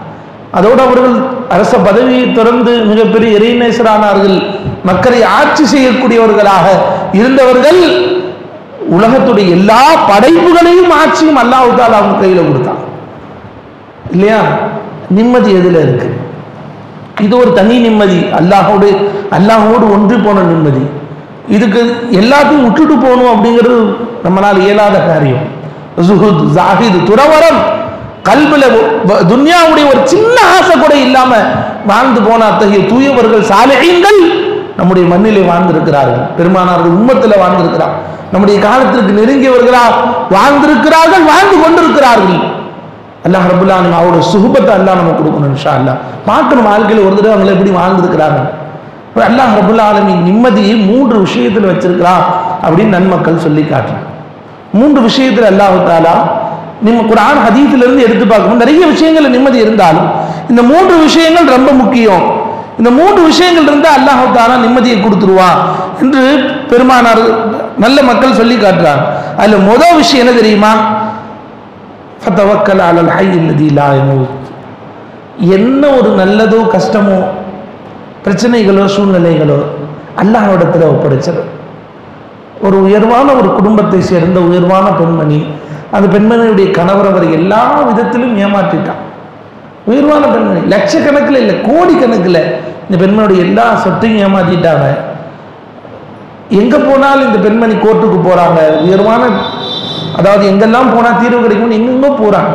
[SPEAKER 1] அதோடு அவர்கள் அரச பதவியை திறந்து மிகப்பெரிய இறைநேசரானார்கள் மக்களை ஆட்சி செய்யக்கூடியவர்களாக இருந்தவர்கள் உலகத்துடைய எல்லா படைப்புகளையும் ஆட்சியும் அல்லாஹால அவங்க கையில் கொடுத்தான் இல்லையா நிம்மதி எதுல இருக்கு இது ஒரு தனி நிம்மதி அல்லாஹோடு அல்லாஹோடு ஒன்று போன நிம்மதி இதுக்கு எல்லாத்தையும் விட்டுட்டு போகணும் அப்படிங்கிறது நம்மளால் இயலாத காரியம் ஜுஹுத் ஜாஹித் துறவரம் கல்வில வ- துன்யாவுடைய ஒரு சின்ன ஆசை கூட இல்லாம வாழ்ந்து போன அத்தகைய தூயவர்கள் சாலைகள் நம்முடைய மண்ணிலே வாழ்ந்திருக்கிறார்கள் பெருமானார்கள் உம்மத்தில் வாழ்ந்திருக்கிறார் நம்முடைய காலத்திற்கு நெருங்கியவர்களா வாழ்ந்திருக்கிறார்கள் வாழ்ந்து கொண்டிருக்கிறார்கள் அல்லாஹ் ரபுல்லா நம்ம அவரோட சுகுபத்தை அல்லாஹ் நம்ம கொடுக்கணும் இன்ஷா அல்லாஹ் பார்க்கணும் வாழ்க்கையில் ஒரு தடவை அவங்க எப்படி வாழ்ந்திருக்கிறாங்க இப்ப அல்லாஹ் ரபுல்லா ஆலமின் நிம்மதியை மூன்று விஷயத்தில் வச்சிருக்கிறான் அப்படின்னு நன்மக்கள் சொல்லி காட்டுறாங்க மூன்று விஷயத்தில் அல்லாஹ் தாலா நம்ம குரான் ஹதீஸ்ல இருந்து எடுத்து பார்க்கணும் நிறைய விஷயங்கள்ல நிம்மதி இருந்தாலும் இந்த மூன்று விஷயங்கள் ரொம்ப முக்கியம் இந்த மூன்று விஷயங்கள் இருந்தால் அல்லாஹ் தாலா நிம்மதியை கொடுத்துருவான் என்று பெருமானார் நல்ல மக்கள் சொல்லி காட்டுறாங்க அதுல முதல் விஷயம் என்ன தெரியுமா ஃபதவக்கல் அலல் ஹை இல்லதி லா யமூத் என்ன ஒரு நல்லதோ கஷ்டமோ பிரச்சனைகளோ சூழ்நிலைகளோ அல்லாஹ்விடத்தில் ஒப்படைச்சது ஒரு உயர்வான ஒரு குடும்பத்தை சேர்ந்த உயர்வான பெண்மணி அந்த பெண்மணியுடைய கணவர் அவர் எல்லா விதத்திலும் ஏமாற்றிட்டான் உயர்வான பெண்மணி லட்சக்கணக்கில் இல்லை கோடி கணக்கில் இந்த பெண்மணியுடைய எல்லா சொத்தையும் ஏமாற்றிட்டாங்க எங்கே போனாலும் இந்த பெண்மணி கோர்ட்டுக்கு போகிறாங்க உயர்வான அதாவது எங்கெல்லாம் போனால் தீர்வு கிடைக்கும்னு எங்கெங்கோ போகிறாங்க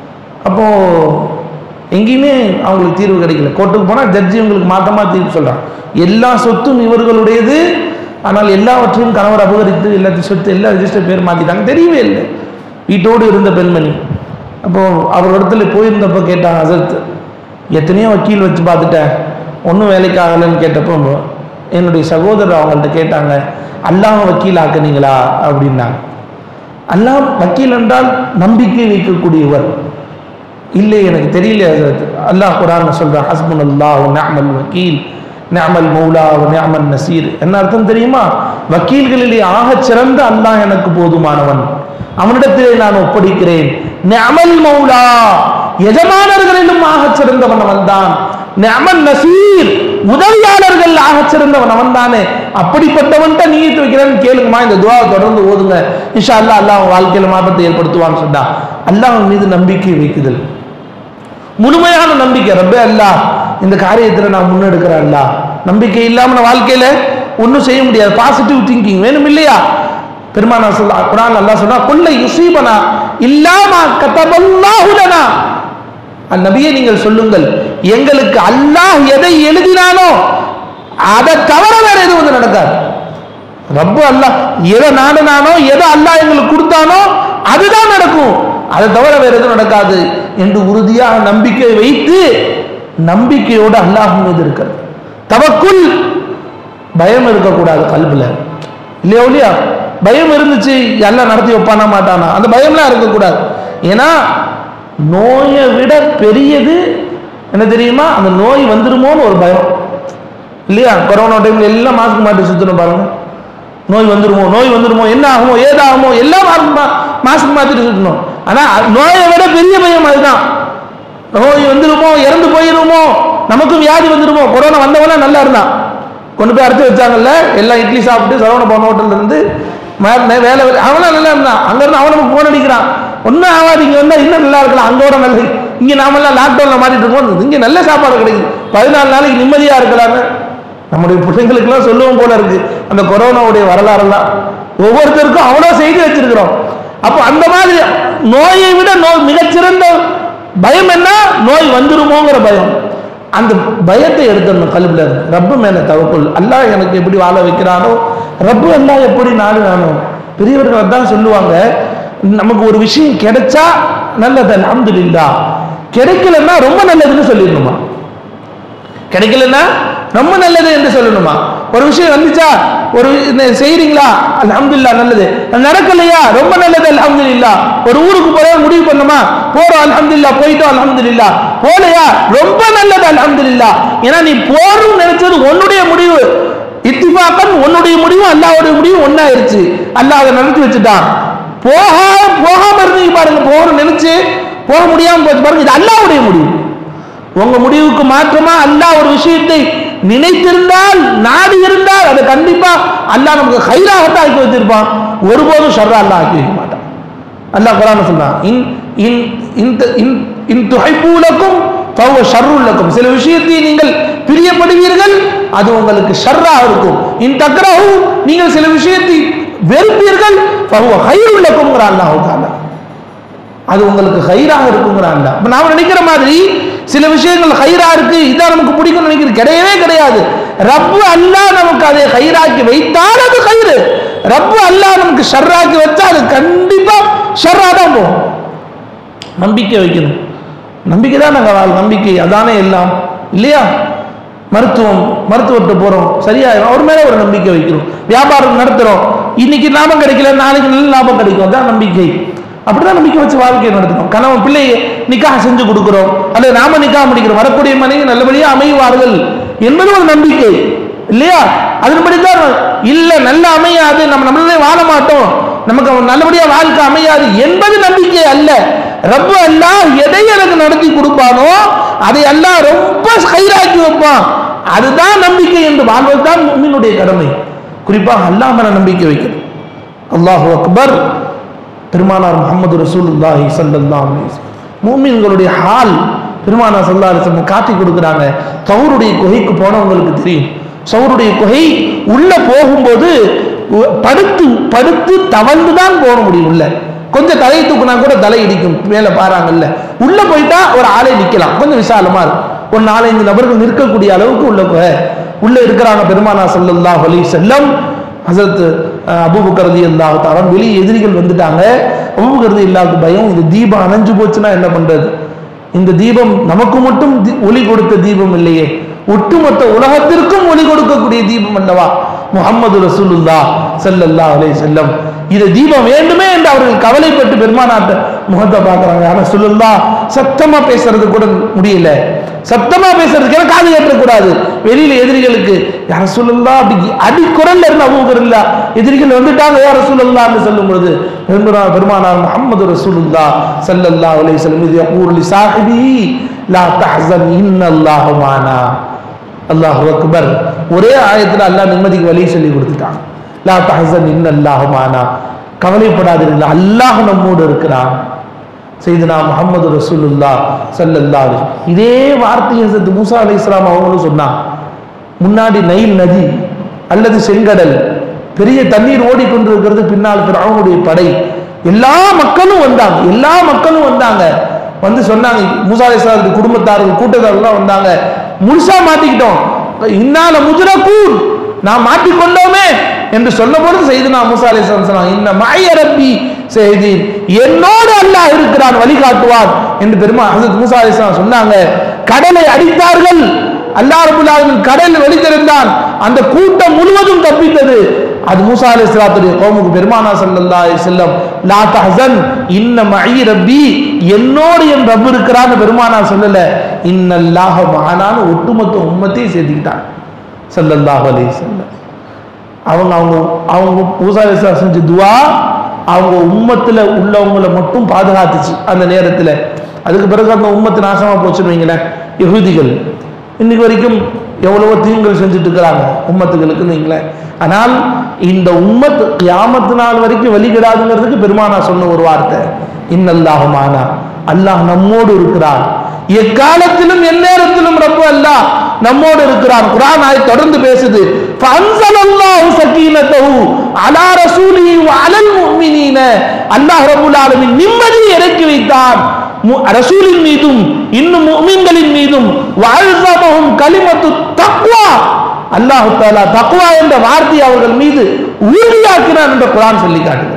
[SPEAKER 1] அப்போது எங்கேயுமே அவங்களுக்கு தீர்வு கிடைக்கல கோர்ட்டுக்கு போனால் ஜட்ஜி இவங்களுக்கு மாற்றமாக தீர்ப்பு சொல்கிறான் எல்லா சொத்தும் இவர்களுடையது ஆனால் எல்லாவற்றையும் கணவர் அபகரித்து எல்லாத்தையும் சொத்து எல்லா ரிஜிஸ்டர் பேர் மாற்றிட்டாங்க தெரியவே இல்லை வீட்டோடு இருந்த பெண்மணி அப்போது அவர் இடத்துல போயிருந்தப்போ கேட்டாங்க அசத் எத்தனையோ வக்கீல் வச்சு பார்த்துட்டேன் ஒன்றும் வேலைக்கு ஆகலைன்னு கேட்டப்போ என்னுடைய சகோதரர் அவங்கள்ட்ட கேட்டாங்க அல்லாஹ் வக்கீல் ஆக்குனீங்களா அப்படின்னாங்க அல்லாஹ் வக்கீல் என்றால் நம்பிக்கை வைக்கக்கூடியவர் இல்லை எனக்கு தெரியல ஹஸரத். அல்லாஹ் குரான் சொல்றான் ஹஸ்புன் அல்லாஹ் நிஅமல் வக்கீல் நிஅமல் மௌலா நிஅமல் நசீர் என்ன அர்த்தம் தெரியுமா வக்கீல்களிலே ஆகச் சிறந்த அல்லாஹ் எனக்கு போதுமானவன் அவனிடத்திலே நான் ஒப்படைக்கிறேன் நிஅமல் மௌலா எஜமானர்களிலும் ஆகச் சிறந்தவன் அவன்தான் நிஅமல் நசீர் உதவியாளர்கள் ஆகச் சிறந்தவன் அவன்தானே அப்படிப்பட்டவன்ட்ட நீயத்து வைக்கிறேன்னு கேளுங்கம்மா இந்த துவாவை தொடர்ந்து ஓதுங்க இன்ஷா அல்லாஹ் அல்லாஹ் உன் வாழ்க்கையில மாற்றத்தை ஏற்படுத்துவான்னு சொன்னா அல்லாஹ் அவன் மீது நம்பிக்கை வைக்குதல் முழுமையான நம்பிக்கை ரப்பே அல்லாஹ் இந்த காரியத்தில் நான் முன்னெடுக்கிறேன் அல்லாஹ் நம்பிக்கை இல்லாம நான் வாழ்க்கையில ஒன்றும் செய்ய முடியாது பாசிட்டிவ் திங்கிங் வேணும் இல்லையா பெருமானா சொல்ல குரான் அல்லாஹ் சொன்னா கொள்ளை யுசீபனா இல்லாம கத்தபல்லாஹுலனா அந்நபியை நீங்கள் சொல்லுங்கள் எங்களுக்கு அல்லாஹ் எதை எழுதினானோ அதை தவிர வேற எதுவும் வந்து நடக்காது ரப்பு அல்லாஹ் எதை நாடினானோ எதை அல்லாஹ் எங்களுக்கு கொடுத்தானோ அதுதான் நடக்கும் அதை தவிர வேற எதுவும் நடக்காது என்று உறுதியாக நம்பிக்கை வைத்து நம்பிக்கையோடு அல்லாஹ் மீது இருக்கிறது தவக்குள் பயம் இருக்கக்கூடாது கல்வில இல்லையா இல்லையா பயம் இருந்துச்சு எல்லாம் நடத்தி வைப்பானா மாட்டானா அந்த பயம்லாம் இருக்கக்கூடாது ஏன்னா நோயை விட பெரியது என்ன தெரியுமா அந்த நோய் வந்துருமோன்னு ஒரு பயம் இல்லையா கொரோனா டைம்ல எல்லாம் மாஸ்க் மாட்டி சுத்தணும் பாருங்க நோய் வந்துருமோ நோய் வந்துருமோ என்ன ஆகுமோ ஏதாகுமோ எல்லாம் மாஸ்க் மாஸ்க் மாத்திட்டு சுத்தணும் ஆனா நோயை விட பெரிய பயம் அதுதான் நோய் வந்துருமோ இறந்து போயிருமோ நமக்கும் வியாதி வந்துருமோ கொரோனா வந்தவனா நல்லா இருந்தான் கொண்டு போய் அறுத்து வச்சாங்கல்ல எல்லாம் இட்லி சாப்பிட்டு சரவண பவன் ஹோட்டல்ல இருந்து மே- மே- வேலை வேலை- அவனா நல்லா இருந்தான் அங்க இருந்து அவன் நமக்கு போன் அடிக்கிறான் ஒன்றும் ஆகாது இங்க வந்தா இன்னும் நல்லா இருக்கலாம் அங்கோட நல்லது இங்க நாமெல்லாம் லாக்டவுன்ல மாட்டிட்டு இருக்கோம் இங்க நல்ல சாப்பாடு கிடைக்குது பதினாலு நாளைக்கு நிம்மதியா இருக்கலாம்னு நம்முடைய பிள்ளைங்களுக்கெல்லாம் சொல்லுவோம் போல இருக்கு அந்த கொரோனாவுடைய வரலாறெல்லாம் ஒவ்வொருத்தருக்கும் அவ்வளோ செய்தி வச்சிருக்கிறோம் அப்போ அந்த மாதிரி நோயை விட நோய் மிகச்சிறந்த பயம் என்ன நோய் வந்துருமோங்கிற பயம் அந்த பயத்தை எடுத்துடணும் கல்வில இருந்து ரப்பு மேல தவக்குள் அல்லாஹ் எனக்கு எப்படி வாழ வைக்கிறானோ ரப்பு அல்லாஹ் எப்படி நாடுனானோ பெரியவர்கள் அதான் சொல்லுவாங்க நமக்கு ஒரு விஷயம் கிடைச்சா நல்லது அல்ஹம்துலில்லாஹ் கிடைக்கலன்னா ரொம்ப நல்லதுன்னு சொல்லிடணுமா கிடைக்கலன்னா ரொம்ப நல்லது என்று சொல்லணுமா ஒரு விஷயம் வந்துச்சா ஒரு இந்த செய்றீங்களா அல்ஹம்துலில்லாஹ் நல்லது அது நடக்கலையா ரொம்ப நல்லது அல்ஹம்துலில்லாஹ் ஒரு ஊருக்கு போற முடிவு பண்ணுமா போறோம் அல்ஹம்துலில்லாஹ் போயிட்டோம் அல்ஹம்துலில்லாஹ் போலையா ரொம்ப நல்லது அல்ஹம்துலில்லாஹ் ஏன்னா நீ போறோம்னு நினைச்சது உன்னுடைய முடிவு இத்திஃபாக்கன் உன்னுடைய முடிவு அல்லாஹ்வுடைய முடிவு ஒன்னாயிருச்சு அல்லாஹ் அதை நடத்தி வச்சுட்டான் போக போகாம இருந்தீங்க பாருங்க போகணும்னு நினைச்சு போக முடியாம போச்சு பாருங்க இது அல்லாஹ்வுடைய முடிவு உங்க முடிவுக்கு மாற்றமா அல்லாஹ் ஒரு விஷயத்தை நினைத்திருந்தால் நாடி இருந்தால் அதை கண்டிப்பா அல்லாஹ் நமக்கு ஹைராகத்தான் ஆக்கி வச்சிருப்பான் ஒருபோதும் ஷர்ரா அல்லாஹ் ஆக்கி வைக்க மாட்டான் அல்லாஹ் குரான் சொல்றான் இன் இன் இந்த இன் இன் துஹைபூலக்கும் ஃபஹுவ ஷர்ருல்லக்கும் சில விஷயத்தை நீங்கள் பிரியப்படுவீர்கள் அது உங்களுக்கு ஷர்ரா இருக்கும் இன் தக்ரஹு நீங்கள் சில விஷயத்தை வெறுப்பீர்கள் ஃபஹுவ ஹைருல்லக்கும்ங்கற அல்லாஹ் தஆலா அது உங்களுக்கு ஹைராக இருக்குங்கிறான்ல அப்ப நாம நினைக்கிற மாதிரி சில விஷயங்கள் ஹைரா இருக்கு இதான் நமக்கு பிடிக்கும் நினைக்கிறது கிடையவே கிடையாது ரப்பு அல்லாஹ் நமக்கு அதை ஹைராக்கி வைத்தால் அது ஹைரு ரப்பு அல்லாஹ் நமக்கு ஷர்ராக்கி வச்சா அது கண்டிப்பா ஷர்ரா தான் போகும் நம்பிக்கை வைக்கணும் நம்பிக்கை தான் நாங்கள் வாழ் நம்பிக்கை அதானே எல்லாம் இல்லையா மருத்துவம் மருத்துவர்கிட்ட போறோம் சரியாயிரும் அவர் மேல ஒரு நம்பிக்கை வைக்கிறோம் வியாபாரம் நடத்துறோம் இன்னைக்கு லாபம் கிடைக்கல நாளைக்கு நல்ல லாபம் கிடைக்கும் அதான் நம்பிக்கை அப்படிதான் நம்பிக்கை வச்சு வாழ்க்கையை நடத்தணும் கணவன் பிள்ளையை நிக்காக செஞ்சு கொடுக்கிறோம் அல்லது நாம நிக்காக முடிக்கிறோம் வரக்கூடிய மனைவி நல்லபடியா அமைவார்கள் என்பது ஒரு நம்பிக்கை இல்லையா அதன்படிதான் இல்ல நல்ல அமையாது நம்ம நம்மளே வாழ மாட்டோம் நமக்கு அவன் நல்லபடியா வாழ்க்கை அமையாது என்பது நம்பிக்கை அல்ல ரப்பு அல்லாஹ் எதை எனக்கு நடத்தி கொடுப்பானோ அதை எல்லாம் ரொம்ப ஹைராக்கி வைப்பான் அதுதான் நம்பிக்கை என்று வாழ்வது தான் முஃமினுடைய கடமை குறிப்பாக அல்லாஹ் மேல நம்பிக்கை வைக்கிறது அல்லாஹு அக்பர் பெருமானார் முகமது ரசூலுல்லாஹி ஸல்லல்லாஹு அலைஹி வஸல்லம் மூமின்களுடைய ஹால் பெருமானார் ஸல்லல்லாஹு அலைஹி வஸல்லம் காட்டி கொடுக்குறாங்க சவுருடைய குகைக்கு போனவங்களுக்கு தெரியும் சவுருடைய குகை உள்ள போகும்போது உ- படுத்து படுத்து தவழ்ந்து தான் போக முடியும் உள்ள கொஞ்சம் தலையை தூக்குனா கூட தலை இடிக்கும் மேலே பாறாங்கல்ல உள்ள போயிட்டா ஒரு ஆளே நிக்கலாம் கொஞ்சம் விசாலமா இருக்கும் ஒரு நாலஞ்சு நபர்கள் நிற்கக்கூடிய அளவுக்கு உள்ள குகை உள்ள இருக்கிறாங்க பெருமானா ஸல்லல்லாஹு அலைஹி வஸல்லம் ஹசரத் அபூபக்கர் ரலியல்லாஹு தஆலா வெளியே எதிரிகள் வந்துட்டாங்க அபூபக்கர் ரலியல்லாஹு பயம் இந்த தீபம் அணைஞ்சு போச்சுன்னா என்ன பண்றது இந்த தீபம் நமக்கு மட்டும் தி- ஒளி கொடுத்த தீபம் இல்லையே ஒட்டுமொத்த உலகத்திற்கும் ஒளி கொடுக்கக்கூடிய தீபம் அல்லவா முகமது ரசூலுல்லா ஸல்லல்லாஹு அலைஹி வஸல்லம் இது தீபம் வேண்டுமே என்று அவர்கள் கவலைப்பட்டு பெருமானாட்ட முகத்தை பார்க்கறாங்க யார சொல்லுல்லா சத்தமா பேசுறது கூட முடியல சத்தமா பேசுறதுக்கு ஏன்னா காது கேட்டக்கூடாது வெளியில எதிரிகளுக்கு யார சொல்லுல்லா அப்படி அடிக்குரல்ல இருந்து அபூபக்கர் இல்ல எதிரிகள் வந்துட்டாங்க யார சொல்லலாம்னு சொல்லும் பொழுது பெருமரா பெருமானார் முஹம்மது ரசூலுல்லா ஸல்லல்லாஹு அலைஹி வஸல்லம் இது யகூல் சாஹிபி லா தஹ்சன் இன்னல்லாஹு மானா அல்லாஹு அக்பர் ஒரே ஆயத்துல அல்லாஹ் நிம்மதிக்கு வழி சொல்லி கொடுத்துட்டான் லா தஹ்சன் இன்னல்லாஹு மானா கவலைப்படாதீர்கள் அல்லாஹ் நம்மோடு இருக்கிறான் செய்தனா முகமது ரசூலுல்லா ஸல்லல்லாஹு அலைஹி வஸல்லம். இதே வார்த்தையை ஹஸரத் மூசா அலைஹிஸ்ஸலாம் அவங்களும் சொன்னாங்க முன்னாடி நைல் நதி அல்லது செங்கடல் பெரிய தண்ணீர் ஓடிக்கொண்டிருக்கிறது பின்னால் பிறவனுடைய படை எல்லா மக்களும் வந்தாங்க எல்லா மக்களும் வந்தாங்க வந்து சொன்னாங்க மூசா அலைஹிஸ்ஸலாம் குடும்பத்தார்கள் கூட்டத்தார்கள் வந்தாங்க முழுசா மாட்டிக்கிட்டோம் இன்னால முஜரக்கூன் நாம் மாட்டிக்கொண்டோமே என்று சொல்ல பொழுது செய்து நான் மூசா அலைஹிஸ்ஸலாம் சொன்னாங்க இன்ன மாய ரப்பி செய்தீன் என்னோடு அல்லாஹ் இருக்கிறான் வழிகாட்டுவான் என்று பெருமா ஹசரத் மூசா அலைஹிஸ்ஸலாம் சொன்னாங்க கடலை அடித்தார்கள் அல்லாஹ் ரபுல் ஆலமீன் கடலில் வெளித்திருந்தான் அந்த கூட்டம் முழுவதும் தப்பித்தது அது மூசா அலைஹிஸ்ஸலாத்துடைய கௌமுக்கு பெருமானா ஸல்லல்லாஹு அலைஹி வஸல்லம் லா தஹசன் இன்ன மஇ ரப்பி என்னோடு என் ரப் இருக்கிறான்னு பெருமானா சொல்லல இன்னல்லாஹ மகானான்னு ஒட்டுமொத்த உம்மத்தையும் சேர்த்துக்கிட்டான் ஸல்லல்லாஹு அலைஹி வஸல்லம் அவங்க அவங்க அவங்க மூசா அலைஹிஸ்ஸலாம் செஞ்ச துவா அவங்க உம்மத்துல உள்ளவங்களை மட்டும் பாதுகாத்துச்சு அந்த நேரத்துல அதுக்கு பிறகு அந்த உம்மத்து நாசமா போச்சுன்னு வைங்களேன் யகூதிகள் இன்னைக்கு வரைக்கும் எவ்வளவோ தீங்குகள் செஞ்சுட்டு இருக்கிறாங்க உம்மத்துகளுக்குன்னு வைங்களேன் ஆனால் இந்த உம்மத் கியாமத்து நாள் வரைக்கும் வழிகிடாதுங்கிறதுக்கு பெருமானா சொன்ன ஒரு வார்த்தை இன்னல்லாஹுமானா அல்லாஹ் நம்மோடு இருக்கிறார் எக்காலத்திலும் எந்நேரத்திலும் ரப்பு அல்லாஹ் நம்மோடு இருக்கிறார் குர்ஆன் ஆயத் தொடர்ந்து பேசுது ஃபஅன்ஸலல்லாஹு சகீனத்தஹு அலா ரசூலிஹி வ அலல் முஃமினீன அல்லாஹ் ரப்பல் ஆலமீன் நிம்மதி இறக்கி வைத்தான் மு- ரசூலின் மீதும் இன்னும் முஃமின்களின் மீதும் வஅல்ஸமஹும் கலிமத்து தக்வா அல்லாஹ் தஆலா தக்வா என்ற வார்த்தையை அவர்கள் மீது உறுதியாக்கினான் என்ற குர்ஆன் சொல்லி காட்டுகிறது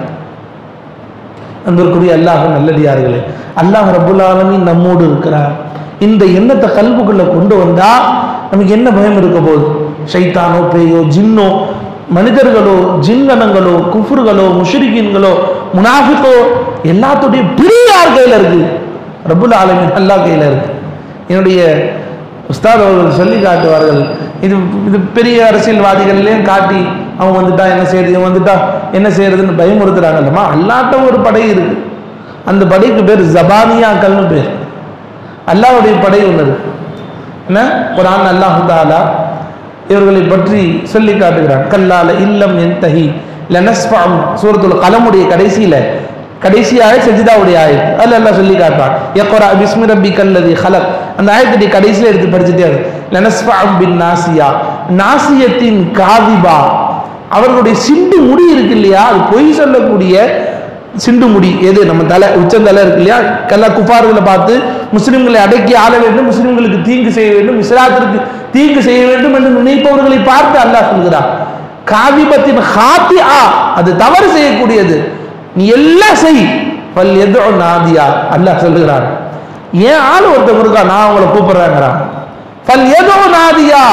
[SPEAKER 1] அன்பிற்குரிய அல்லாஹ் நல்லடியார்களே அல்லாஹ் ரபுல் ஆலமீன் நம்மோடு இருக்கிறார் இந்த எண்ணத்தை கல்புக்குள்ள கொண்டு வந்தா நமக்கு என்ன பயம் இருக்க போகுது ஷைத்தானோ பேயோ ஜின்னோ மனிதர்களோ ஜின்கணங்களோ குஃபுர்களோ முஷ்ரிகீன்களோ முனாஃபிக்கோ எல்லாத்துடைய பிரிய யார் கையில இருக்கு ரபுல் ஆலமீன் அல்லாஹ் கையில இருக்கு என்னுடைய உஸ்தாத் அவர்கள் சொல்லி காட்டுவார்கள் இது இது பெரிய அரசியல்வாதிகள்லையும் காட்டி அவன் வந்துட்டா என்ன செய்யுது இவன் வந்துட்டா என்ன செய்யறதுன்னு பயமுறுத்துறாங்க இல்லம்மா அல்லாட்ட ஒரு படை இருக்கு அந்த படைக்கு பேர் ஜபானியாக்கள்னு பேர் அல்லாஹ்வுடைய படை ஒன்று இருக்கு என்ன குரான் அல்லாஹு தாலா இவர்களை பற்றி சொல்லி காட்டுகிறான் கல்லால இல்லம் என் தஹி லனஸ்பாம் சூரத்துல் கலமுடைய கடைசியில கடைசியாக சஜிதாவுடைய ஆயத்து அதுல எல்லாம் சொல்லி காட்டுறான் யக்ரா பிஸ்மி ரப்பி கல்லதி ஹலக் அந்த ஆயத்துடைய கடைசியில எடுத்து படிச்சுட்டே இருக்கு லனஸ்பாம் பின் நாசியா நாசியத்தின் காதிபா அவர்களுடைய சிண்டு முடி இருக்கு இல்லையா அது பொய் சொல்லக்கூடிய சிண்டு முடி எது நம்ம தலை உச்சந்தலை இருக்கு இல்லையா கல்லா குஃபார்களை பார்த்து முஸ்லிம்களை அடக்கி ஆள வேண்டும் முஸ்லிம்களுக்கு தீங்கு செய்ய வேண்டும் இஸ்லாத்திற்கு தீங்கு செய்ய வேண்டும் என்று நினைப்பவர்களை பார்த்து அல்லாஹ் சொல்கிறார் காதிபத்தின் ஹாத்தி ஆ அது தவறு செய்யக்கூடியது நீ எல்லாம் செய் பல் எதோ நாதியா அல்லாஹ் சொல்லுகிறான் ஏன் ஆள் ஒருத்தன் இருக்கா நான் அவங்கள கூப்பிடுறேங்கிறான் பல் எதோ நாதியா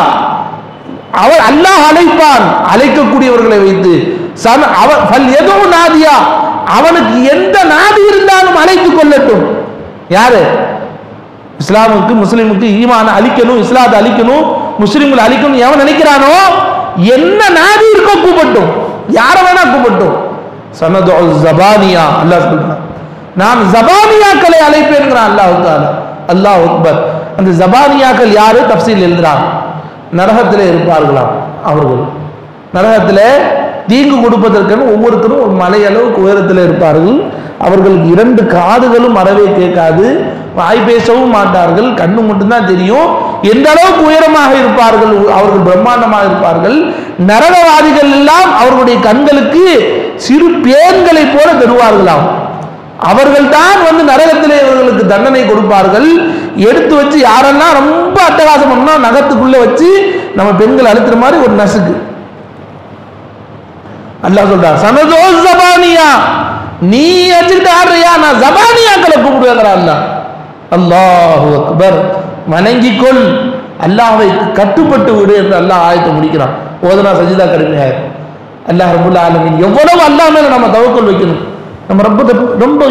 [SPEAKER 1] அவர் அல்லாஹ் அழைப்பான் அழைக்கக்கூடியவர்களை வைத்து சன அவர் பல் எதோ நாதியா அவனுக்கு எந்த நாதி இருந்தாலும் அழைத்துக் கொள்ளட்டும் யாரு இஸ்லாமுக்கு முஸ்லிமுக்கு ஈமான அழிக்கணும் இஸ்லாத்தை அழிக்கணும் முஸ்லிம்களை அழிக்கணும் எவன் நினைக்கிறானோ என்ன நாதி இருக்கோ கூப்பிட்டும் யார வேணா கூப்பிட்டும் சனது ஜபானியா அல்லாஹ் சொல்றான் நான் ஜபானியாக்களை அழைப்பேன்கிறான் அல்லாஹ் தாலா அல்லாஹ் அக்பர் அந்த ஜபானியாக்கள் யாரு தப்சீல் எழுதுறாங்க நரகத்திலே இருப்பார்களாம் அவர்கள் நரகத்திலே தீங்கு கொடுப்பதற்கென ஒவ்வொருத்தரும் ஒரு மலை அளவுக்கு உயரத்தில் இருப்பார்கள் அவர்களுக்கு இரண்டு காதுகளும் அறவே கேட்காது வாய் பேசவும் மாட்டார்கள் கண்ணு மட்டும்தான் தெரியும் எந்த அளவுக்கு உயரமாக இருப்பார்கள் அவர்கள் பிரம்மாண்டமாக இருப்பார்கள் நரகவாதிகள் எல்லாம் அவர்களுடைய கண்களுக்கு சிறு பேன்களை போல தருவார்களாம் அவர்கள் தான் வந்து நரகத்திலே இவர்களுக்கு தண்டனை கொடுப்பார்கள் எடுத்து வச்சு யாரெல்லாம் ரொம்ப அட்டகாசம் பண்ணா நகத்துக்குள்ள வச்சு நம்ம பெண்கள் அழுத்துற மாதிரி ஒரு நசுக்கு அல்லாஹ் சொல்றார் சனதோ ஜபானியா நீ வச்சுக்கிட்டு ஆடுறியா நான் ஜபானியாக்களை கூப்பிடுவேங்கிறா அல்லாஹ் அல்லாஹு அக்பர் வணங்கிக்கொள் அல்லாஹ்வை கட்டுப்பட்டு விடு என்று அல்லாஹ் ஆயத்தை முடிக்கிறான் ஓதனா சஜிதா கடுமையாயிரும் அல்லாஹ் ரபுல்லா ஆலமீன் எவ்வளவு அல்லாஹ் மேல நம்ம தவக்கல் வைக்கணும் நம்ம ரொம்ப ரொம்ப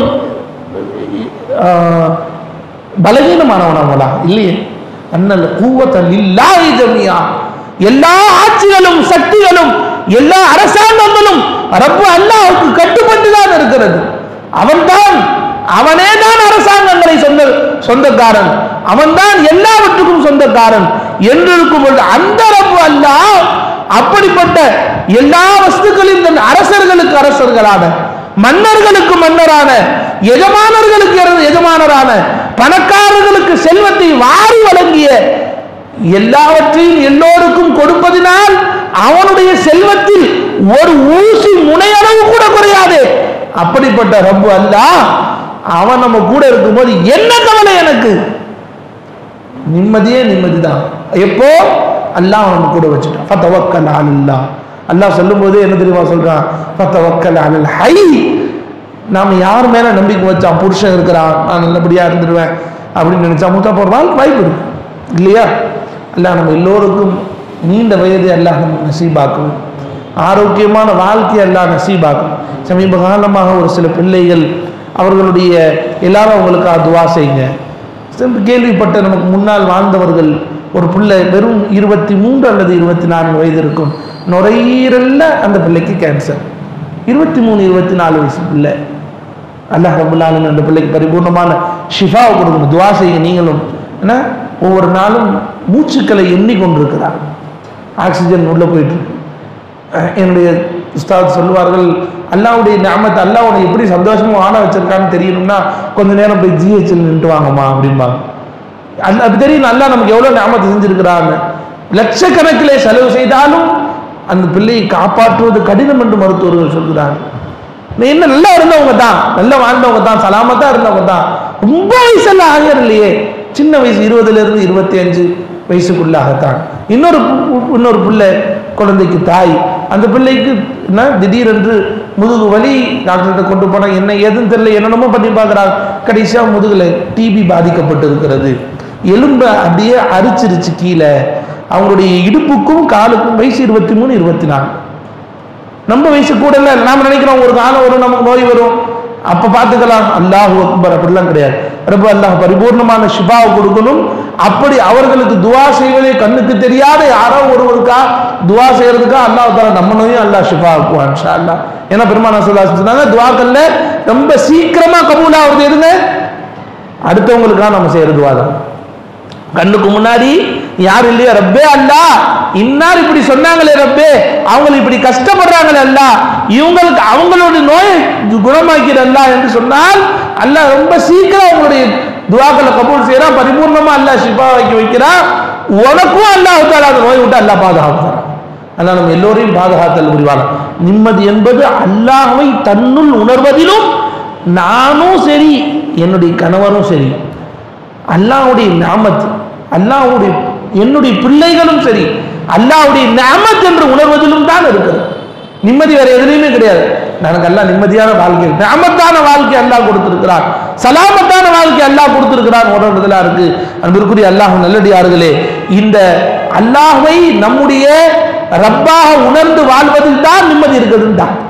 [SPEAKER 1] ஆஹ், பலவீனமானவனாங்களா இல்லையே அண்ணல் கூவத்தல் இல்லாஹி ஜமியா எல்லா ஆட்சிகளும் சக்திகளும் எல்லா அரசாங்கங்களும் ரப்பு அல்லாஹ்வுக்கு கட்டுப்பட்டு தான் இருக்கிறது அவன்தான் அவனே தான் அரசாங்கங்களை சொந்த சொந்தக்காரன் அவன்தான் எல்லாவற்றுக்கும் சொந்தக்காரன் என்று இருக்கும் பொழுது அந்த ரப்பு அல்லாஹ் அப்படிப்பட்ட எல்லா வஸ்துக்களையும் தன் அரசர்களுக்கு அரசர்களான மன்னர்களுக்கு மன்னரான எஜமானர்களுக்கு எர- எஜமானரான பணக்காரர்களுக்கு செல்வத்தை வாரி வழங்கிய எல்லாவற்றையும் எல்லோருக்கும் கொடுப்பதினால் அவனுடைய செல்வத்தில் ஒரு ஊசி முனையளவு கூட குறையாது அப்படிப்பட்ட ரப்பு அல்லாஹ் அவன் நம்ம கூட இருக்கும்போது என்ன கவலை எனக்கு நிம்மதியே நிம்மதி தான் எப்போ அல்லாஹ் நம்ம கூட வச்சுட்டான் ஃபத்தவக்கல் அலல்லாஹ் அல்லாஹ் சொல்லும்போது என்ன தெரியுமா சொல்றான் ஃபத்தவக்கல் அலல் ஹை நாம யார் மேல நம்பிக்கை வச்சான் புருஷன் இருக்கிறான் நான் நல்லபடியா இருந்துடுவேன் அப்படின்னு நினைச்சா மூத்தா போறதால் வாய்ப்பு இருக்கு இல்லையா அல்லாஹ் நம்ம எல்லோருக்கும் நீண்ட வயதை அல்லாஹ் நம்ம நசீபாக்கும் ஆரோக்கியமான வாழ்க்கையை அல்லாஹ் நசீபாக்கும் சமீப காலமாக ஒரு சில பிள்ளைகள் அவர்களுடைய எல்லாரும் அவங்களுக்காக துவா செய்யுங்க சில கேள்விப்பட்ட நமக்கு முன்னால் வாழ்ந்தவர்கள் ஒரு பிள்ளை வெறும் இருபத்தி மூன்று அல்லது இருபத்தி நான்கு வயது இருக்கும் நுரையீரல்ல அந்த பிள்ளைக்கு கேன்சர் இருபத்தி மூணு இருபத்தி நாலு வயசு பிள்ளை அல்லாஹ் ரபுல்லாலும் அந்த பிள்ளைக்கு பரிபூர்ணமான ஷிஃபாவை கொடுக்கணும் துவா செய்யுங்க நீங்களும் ஏன்னா ஒவ்வொரு நாளும் மூச்சுக்களை எண்ணிக்கொண்டிருக்கிறார் ஆக்சிஜன் உள்ளே போயிட்டு இருக்கு அஹ் என்னுடைய உஸ்தாத் சொல்லுவார்கள் அல்லாவுடைய ஞாபகத்தை அல்லாஹ் உன்னை எப்படி சந்தோஷமா வாழ வச்சிருக்கான்னு தெரியணும்னா கொஞ்ச நேரம் போய் ஜிஹெச்எல் நின்று வாங்கம்மா அப்படிம்பாங்க அல்ல அது தெரியும் அல்லாஹ் நமக்கு எவ்வளோ ஞாபகத்தை செஞ்சிருக்கிறான்னு லட்சக்கணக்கிலே செலவு செய்தாலும் அந்த பிள்ளையை காப்பாற்றுவது கடினம் என்று மருத்துவர்கள் சொல்கிறார்கள் நீ என்ன நல்லா இருந்தவங்க தான் நல்லா வாழ்ந்தவங்க தான் சலாமத்தா இருந்தவங்க தான் ரொம்ப வயசெல்லாம் ஆகியர் இல்லையே சின்ன வயசு இருபதுல இருந்து இருபத்தி அஞ்சு வயசுக்குள்ளாகத்தான் இன்னொரு பு- இன்னொரு பிள்ளை குழந்தைக்கு தாய் அந்த பிள்ளைக்கு என்ன திடீரென்று முதுகு வலி டாக்டர்கிட்ட கொண்டு போனால் என்ன ஏதுன்னு தெரியல என்னென்னமோ பண்ணி பார்க்குறாங்க கடைசியாக முதுகுல டிபி பாதிக்கப்பட்டு இருக்கிறது எலும்பை அப்படியே அரிச்சிருச்சு கீழே அவங்களுடைய இடுப்புக்கும் காலுக்கும் வயசு இருபத்தி மூணு இருபத்தி நாலு நம்ம வயசு கூட இல்லை நாம நினைக்கிறோம் ஒரு காலம் வரும் நமக்கு நோய் வரும் அப்ப பார்த்துக்கலாம் அல்லாஹ் அக்பர் அப்படிலாம் கிடையாது ரொம்ப அல்லாஹ் பரிபூர்ணமான ஷிபாவை கொடுக்கணும் அப்படி அவர்களுக்கு துவா செய்வதே கண்ணுக்கு தெரியாத யாரோ ஒருவருக்கா துவா செய்யறதுக்கா அல்லாஹ் தர நம்ம நோயும் அல்லாஹ் ஷிஃபா ஆக்குவான் இன்ஷா அல்லாஹ் ஏன்னா பெருமானா சொல்லா சொன்னாங்க துவாக்கல்ல ரொம்ப சீக்கிரமா கபூல் ஆகுறது எதுங்க அடுத்தவங்களுக்காக நம்ம செய்யற துவா தான் கண்ணுக்கு முன்னாடி யார் இல்லையா ரப்பே அல்லா இன்னார் இப்படி சொன்னாங்களே ரப்பே அவங்க இப்படி கஷ்டப்படுறாங்களே அல்லா இவங்களுக்கு அவங்களுடைய நோயை குணமாக்கிற அல்லா என்று சொன்னால் அல்லாஹ் ரொம்ப சீக்கிரம் அவங்களுடைய துவாக்களை கபூல் செய்யறான் பரிபூர்ணமா அல்லாஹ் ஷிஃபா வைக்க வைக்கிறான் உனக்கும் அல்லாஹ் தாலா அந்த நோய் விட்டு அல்லாஹ் பாதுகாக்கிறான் அல்லாஹ் நம்ம எல்லோரையும் பாதுகாத்தல் புரிவாங்க நிம்மதி என்பது அல்லாஹ்வை தன்னுள் உணர்வதிலும் நானும் சரி என்னுடைய கணவரும் சரி அல்லாஹ்வுடைய நாமத் அல்லாஹ்வுடைய என்னுடைய பிள்ளைகளும் சரி அல்லாஹ்வுடைய நாமத் என்று உணர்வதிலும் தான் இருக்கிறது நிம்மதி வேற எதுலையுமே கிடையாது எனக்கு அல்லாஹ் நிம்மதியான வாழ்க்கை நாமத்தான வாழ்க்கை அல்லாஹ் கொடுத்திருக்கிறான் சலாமத்தான வாழ்க்கை அல்லாஹ் கொடுத்திருக்கிறான் உணர்வதில் இருக்கு அன்பிற்குரிய அல்லாஹ் நல்லடியார்களே இந்த அல்லாஹ்வை நம்முடைய ரப்பாக உணர்ந்து வாழ்வதில் தான் நிம்மதி இருக்குதுன்னு தான்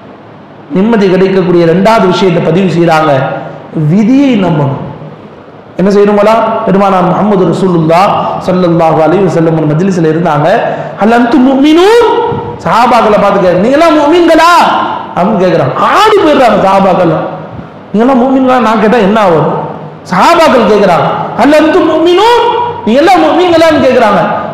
[SPEAKER 1] நிம்மதி கிடைக்கக்கூடிய ரெண்டாவது விஷயத்தை பதிவு செய்றாங்க விதியை நம்பணும் என்ன செய்யணுங்களா பெருமானார் முகமது ரசூலுல்லா ஸல்லல்லாஹு அலைஹி வஸல்லம் ஒரு மஜ்லிஸ்ல இருந்தாங்க ஹல் அன்தும் முஃமினூன் சஹாபாக்களை பார்த்து கேட்க நீங்களாம் முஃமின்களா அப்படின்னு கேட்குறாங்க ஆடி போயிடுறாங்க சஹாபாக்கள் நீங்களாம் முஃமின்களா நான் கேட்டா என்ன ஆகும் சஹாபாக்கள் கேட்குறாங்க ஹல் அன்தும் முஃமினூன் நீங்க எல்லாம் முஃமின்களான்னு கேட்குறாங்க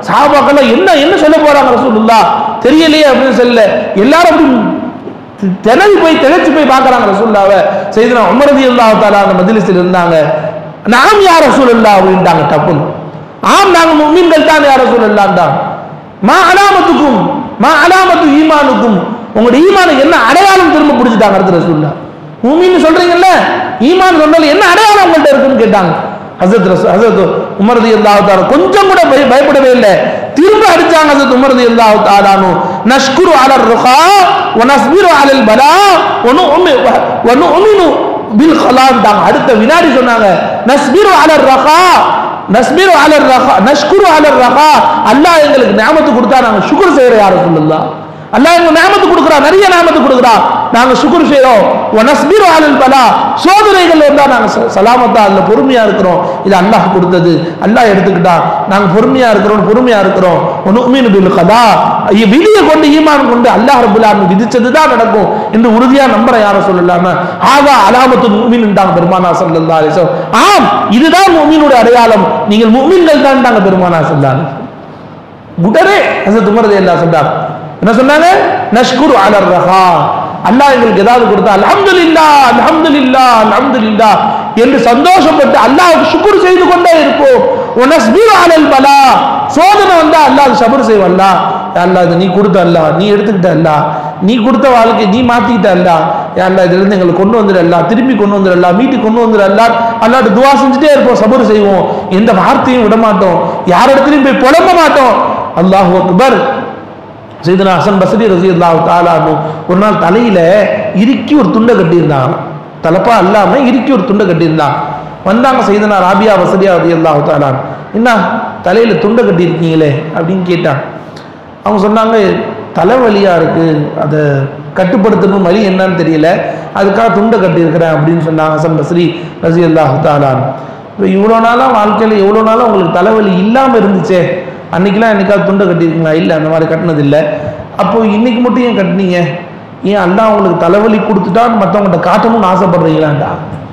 [SPEAKER 1] சாபாக்கெல்லாம் என்ன என்ன சொல்ல போறாங்க ரசூலுல்லா தெரியலையே அப்படின்னு சொல்லல எல்லாரும் அப்படி திணறி போய் திளைச்சு போய் பார்க்கறாங்க ரசூல்லாவை செய்தனா உமரதி அல்லாஹ் தாலா அந்த மஜ்லிஸில் இருந்தாங்க நாம் யார் ரசூலுல்லா அப்படின்ட்டாங்க டப்புன்னு ஆம் நாங்க மும்மின்கள் தான் யார் ரசூலுல்லான்றாங்க மா அலாமத்துக்கும் மா அலாமத்து ஈமானுக்கும் உங்களுடைய ஈமானுக்கு என்ன அடையாளம் திரும்ப பிடிச்சிட்டாங்க அடுத்த ரசூல்லா மூமின்னு சொல்றீங்கல்ல ஈமான் சொன்னாலும் என்ன அடையாளம் உங்கள்ட்ட இருக்குன்னு கேட்டாங்க ஹசரத் ரசூ ஹசரத் உமரதி அல்லாஹ் கொஞ்சம் கூட பய- பயப்படவே இல்லை திரும்ப அடிச்சாங்க ஹசரத் உமரதி அல்லாஹ் தாலானு நஷ்குரு அலர் ருஹா வ நஸ்பிரு அலல் பலா வ நுஅமி வ நுஅமினு பில் ஹலான்ட்டாங்க அடுத்த வினாடி சொன்னாங்க நஸ்பிரு அலர் ரஹா நஸ்பிரு அலர் ரஹா நஷ்குரு அலர் ரஹா அல்லாஹ் எங்களுக்கு நியாமத்து கொடுத்தா நாங்க சுக்ர் செய்யற யாரும் சொல்லலாம் அல்லாஹ் எங்க நியாமத்து கொடுக்குறா நிறைய நியாமத்து கொடுக்குறா நாங்க சுக்ர் செய்றோம் வ நஸ்பிரு அலல் பலா சோதனைகள் வந்தா நாங்க ச- சலாமத்தா அதுல பொறுமையா இருக்கிறோம் இது அல்லாஹ் கொடுத்தது அல்லாஹ் எடுத்துக்கிட்டா நாங்க பொறுமையா இருக்கிறோம் பொறுமையா இருக்கிறோம் வ நுஅமினு பில் கதா விதியை கொண்டு ஈமான் கொண்டு அல்லாஹ் ரபுல் ஆலமீன் விதிச்சது தான் நடக்கும் என்று உறுதியா நம்புற யாரும் சொல்லலாம ஆகா அலாமத்து முஃமின்ட்டாங்க பெருமானா ஸல்லல்லாஹு அலைஹி வஸல்லம் ஆம் இதுதான் முஃமினுடைய அடையாளம் நீங்கள் முஃமின்கள் தான் பெருமானா ஸல்லல்லாஹு அலைஹி வஸல்லம் உடனே ஹசரத் உமர் ரலியல்லாஹு சொன்னாங்க என்ன சொன்னாங்க நஷ்குரு அலர் ரஹா அல்லாஹ் எங்களுக்கு ஏதாவது கொடுத்தா அல்ஹம்துலில்லாஹ் அல்ஹம்துலில்லாஹ் அல்ஹம்துலில்லாஹ் என்று சந்தோஷப்பட்டு அல்லாஹ்வுக்கு சுக்ர் செய்து கொண்டே இருப்போம் வனஸ்பிரு அலல் பலா சோதனை வந்தா அல்லாஹ் சபர் செய்வல்லா அல்லாஹ் இது நீ கொடுத்த அல்லாஹ் நீ எடுத்துக்கிட்ட அல்லாஹ் நீ கொடுத்த வாழ்க்கை நீ மாத்திக்கிட்ட அல்லாஹ் யா அல்லாஹ் இதுல இருந்து எங்களுக்கு கொண்டு வந்துடு அல்லாஹ் திருப்பி கொண்டு வந்துடு அல்லாஹ் வீட்டுக்கு கொண்டு வந்துடு அல்லாஹ் அல்லாஹ்ட்ட துவா செஞ்சுட்டே இருப்போம் சபர் செய்வோம் எந்த வார்த்தையும் விட மாட்டோம் யார் இடத்துலையும் போய் புலம்ப மாட்டோம் அல்லாஹ் அக்பர் சைதனா ஹசன் பசரி ரசி அல்லாஹ் தாலானு ஒரு நாள் தலையில இறுக்கி ஒரு துண்டை கட்டியிருந்தாங்க தலப்பா இல்லாம இறுக்கி ஒரு துண்டை கட்டியிருந்தாங்க வந்தாங்க சைதனா ராபியா வசதியா ரதி அல்லாஹ் தாலான் என்ன தலையில துண்டை கட்டியிருக்கீங்களே அப்படின்னு கேட்டாங்க அவங்க சொன்னாங்க தலைவலியா இருக்கு அதை கட்டுப்படுத்தணும் வழி என்னன்னு தெரியல அதுக்காக துண்டை கட்டியிருக்கிறேன் அப்படின்னு சொன்னாங்க ஹசன் பஸ்ரி ரசி அல்லாஹ் தாலான் இப்போ இவ்வளோ நாளாக வாழ்க்கையில் எவ்வளோ நாளாக உங்களுக்கு தலைவலி இல்லாமல் இருந்துச்சே அன்னைக்கெல்லாம் என்னைக்காவது துண்டை கட்டியிருக்கீங்களா இல்லை அந்த மாதிரி கட்டினது இல்லை அப்போ இன்னைக்கு மட்டும் ஏன் கட்டினீங்க ஏன் அல்லாஹ் உங்களுக்கு தலைவலி கொடுத்துட்டான்னு மற்றவங்கள்ட்ட காட்டணும்னு ஆசைப்படுறீங்களாண்டா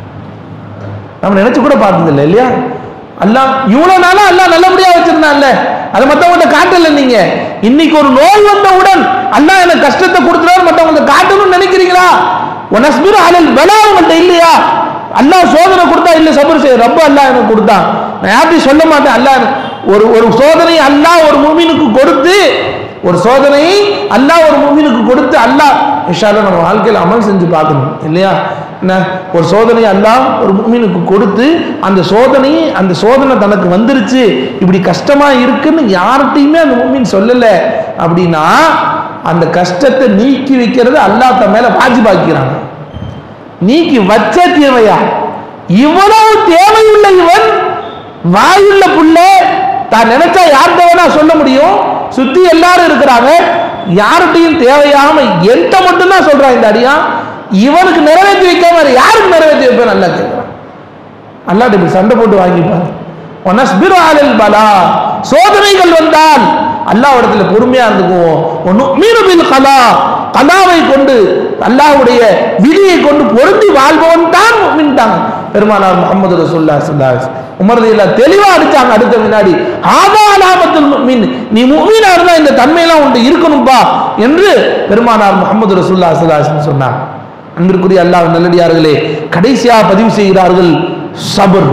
[SPEAKER 1] நம்ம நினைச்சு கூட பார்த்தது இல்லை இல்லையா அல்லாஹ் இவ்வளவு நாளா அல்லாஹ் நல்லபடியா வச்சிருந்தான்ல அதை மத்தவங்கள்ட்ட காட்டல நீங்க இன்னைக்கு ஒரு நோய் வந்தவுடன் அல்லாஹ் எனக்கு கஷ்டத்தை கொடுத்துறாரு மத்தவங்கள்ட்ட காட்டணும்னு நினைக்கிறீங்களா ஒனஸ்பிரு அலல் பலா உங்கள்ட்ட இல்லையா அல்லாஹ் சோதனை கொடுத்தா இல்ல சபர் செய்ய ரொம்ப அல்லாஹ் எனக்கு கொடுத்தான் நான் யார்ட்டையும் சொல்ல மாட்டேன் அல்லாஹ் எனக்கு- ஒரு ஒரு சோதனை அல்லாஹ் ஒரு மூமினுக்கு கொடுத்து ஒரு சோதனையை அல்லாஹ் ஒரு மூமினுக்கு கொடுத்து அல்லாஹ் இன்ஷால்லா நம்ம வாழ்க்கையில் அமல் செஞ்சு பார்க்கணும் இல்லையா என்ன ஒரு சோதனை அல்லாஹ் ஒரு மூமினுக்கு கொடுத்து அந்த சோதனை அந்த சோதனை தனக்கு வந்துருச்சு இப்படி கஷ்டமா இருக்குன்னு யார்கிட்டையுமே அந்த மூமின் சொல்லல அப்படின்னா அந்த கஷ்டத்தை நீக்கி வைக்கிறது அல்லாஹ் தன் மேல பாஜிபாக்கிறாங்க நீக்கி வச்ச தேவையா இவ்வளவு தேவையுள்ள இவன் வாயுள்ள புள்ள தான் நினைச்சா யார்கிட்ட வேணா சொல்ல முடியும் சுத்தி எல்லாரும் இருக்கிறாங்க யார்கிட்டையும் தேவையாம என்கிட்ட மட்டும்தான் சொல்றான் இந்த அடியா இவனுக்கு நிறைவேற்றி வைக்காம வேற யாருக்கு நிறைவேற்றி வைப்பேன் நல்லா கேட்கிறான் அல்லாட்ட இப்படி சண்டை போட்டு வாங்கிப்பாரு ஒனஸ்பிரு அலல் பலா சோதனைகள் வந்தால் அல்லாஹ் இடத்துல பொறுமையா இருந்துக்குவோம் ஒன்னு மீனுபில் கலா கலாவை கொண்டு அல்லாஹ்வுடைய விதியை கொண்டு பொருந்தி வாழ்பவன் தான் முஃமின்ட்டாங்க பெருமானார் முகமது ரசூல்லா ஸல்லல்லாஹு உமர் ரலியல்லாஹு தெளிவா அடிச்சாங்க அடுத்த வினாடி ஆதா அலாமத்துல் முஃமின் நீ முஃமினா இருந்தா இந்த தன்மையெல்லாம் உண்டு இருக்கணும்பா என்று பெருமானார் முகமது ரசூல்லா ஸல்லல்லாஹு அலைஹி வஸல்லம் சொன்னாங்க அன்பிற்குரிய அல்லாஹ் நல்லடியார்களே கடைசியாக பதிவு செய்கிறார்கள் சபர்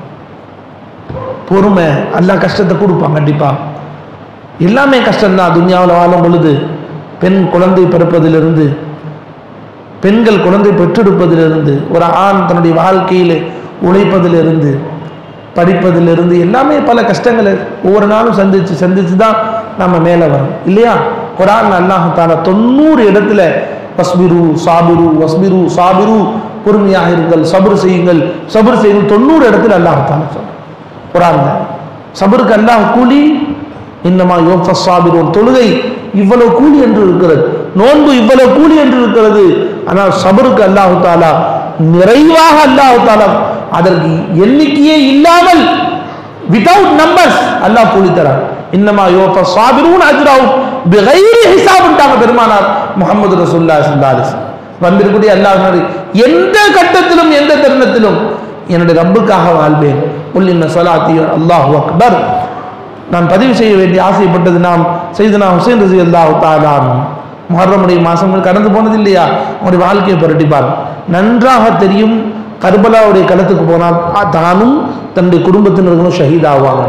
[SPEAKER 1] பொறுமை அல்லாஹ் கஷ்டத்தை கொடுப்பான் கண்டிப்பா எல்லாமே கஷ்டம்தான் துன்யாவில் வாழும் பொழுது பெண் குழந்தை பிறப்பதிலிருந்து பெண்கள் குழந்தை பெற்றெடுப்பதிலிருந்து ஒரு ஆண் தன்னுடைய வாழ்க்கையில் உழைப்பதிலிருந்து படிப்பதிலிருந்து எல்லாமே பல கஷ்டங்களை ஒவ்வொரு நாளும் சந்திச்சு சந்திச்சு தான் நம்ம மேலே வரோம் இல்லையா குரான் அல்லாஹ் தாலா தொண்ணூறு இடத்துல வஸ்பிரு சாபிரு வஸ்பிரு சாபிரு பொறுமையாக இருங்கள் சபர் செய்யுங்கள் சபர் செய்யுங்கள் தொண்ணூறு இடத்துல அல்லாஹ் தாலா சொல்றான் குரான்ல சபருக்கு அல்லாஹ் கூலி இன்னமா யோஃப சாபிரோன் தொழுகை இவ்வளவு கூலி என்று இருக்கிறது நோன்பு இவ்வளவு கூலி என்று இருக்கிறது ஆனால் சபருக்கு அல்லாஹு தாலா நிறைவாக அல்லாஹு தாலா அதற்கு எண்ணிக்கையே இல்லாமல் வித்தவுட் நம்பர்ஸ் அல்லாஹ் கூலி தரான் இன்னமா யோஃப சாபிரூன் அஜ்ராவும் பிகைரி ஹிசாப்ட்டாங்க பெருமானார் முகமது ரசூல்லா ஸல்லல்லாஹு அலைஹி வஸல்லம் வந்திருக்கக்கூடிய அல்லாஹ் சொன்னாரு, எந்த கட்டத்திலும் எந்த தருணத்திலும் என்னுடைய ரப்புக்காக வாழ்வேன் உல் இன்ன ஸலாத்தி அல்லாஹு அக்பர் நான் பதிவு செய்ய வேண்டிய ஆசைப்பட்டது நாம் செய்தனா ஹுசைன் ரசி அல்லாஹு தாலான் முஹர்ரமுடைய மாதம் கடந்து போனது இல்லையா அவனுடைய வாழ்க்கையை புரட்டிப்பார் நன்றாக தெரியும் கர்பலாவுடைய களத்துக்கு போனால் ஆ, தானும் தன்னுடைய குடும்பத்தினர்களும் ஷஹீத் ஆவாங்க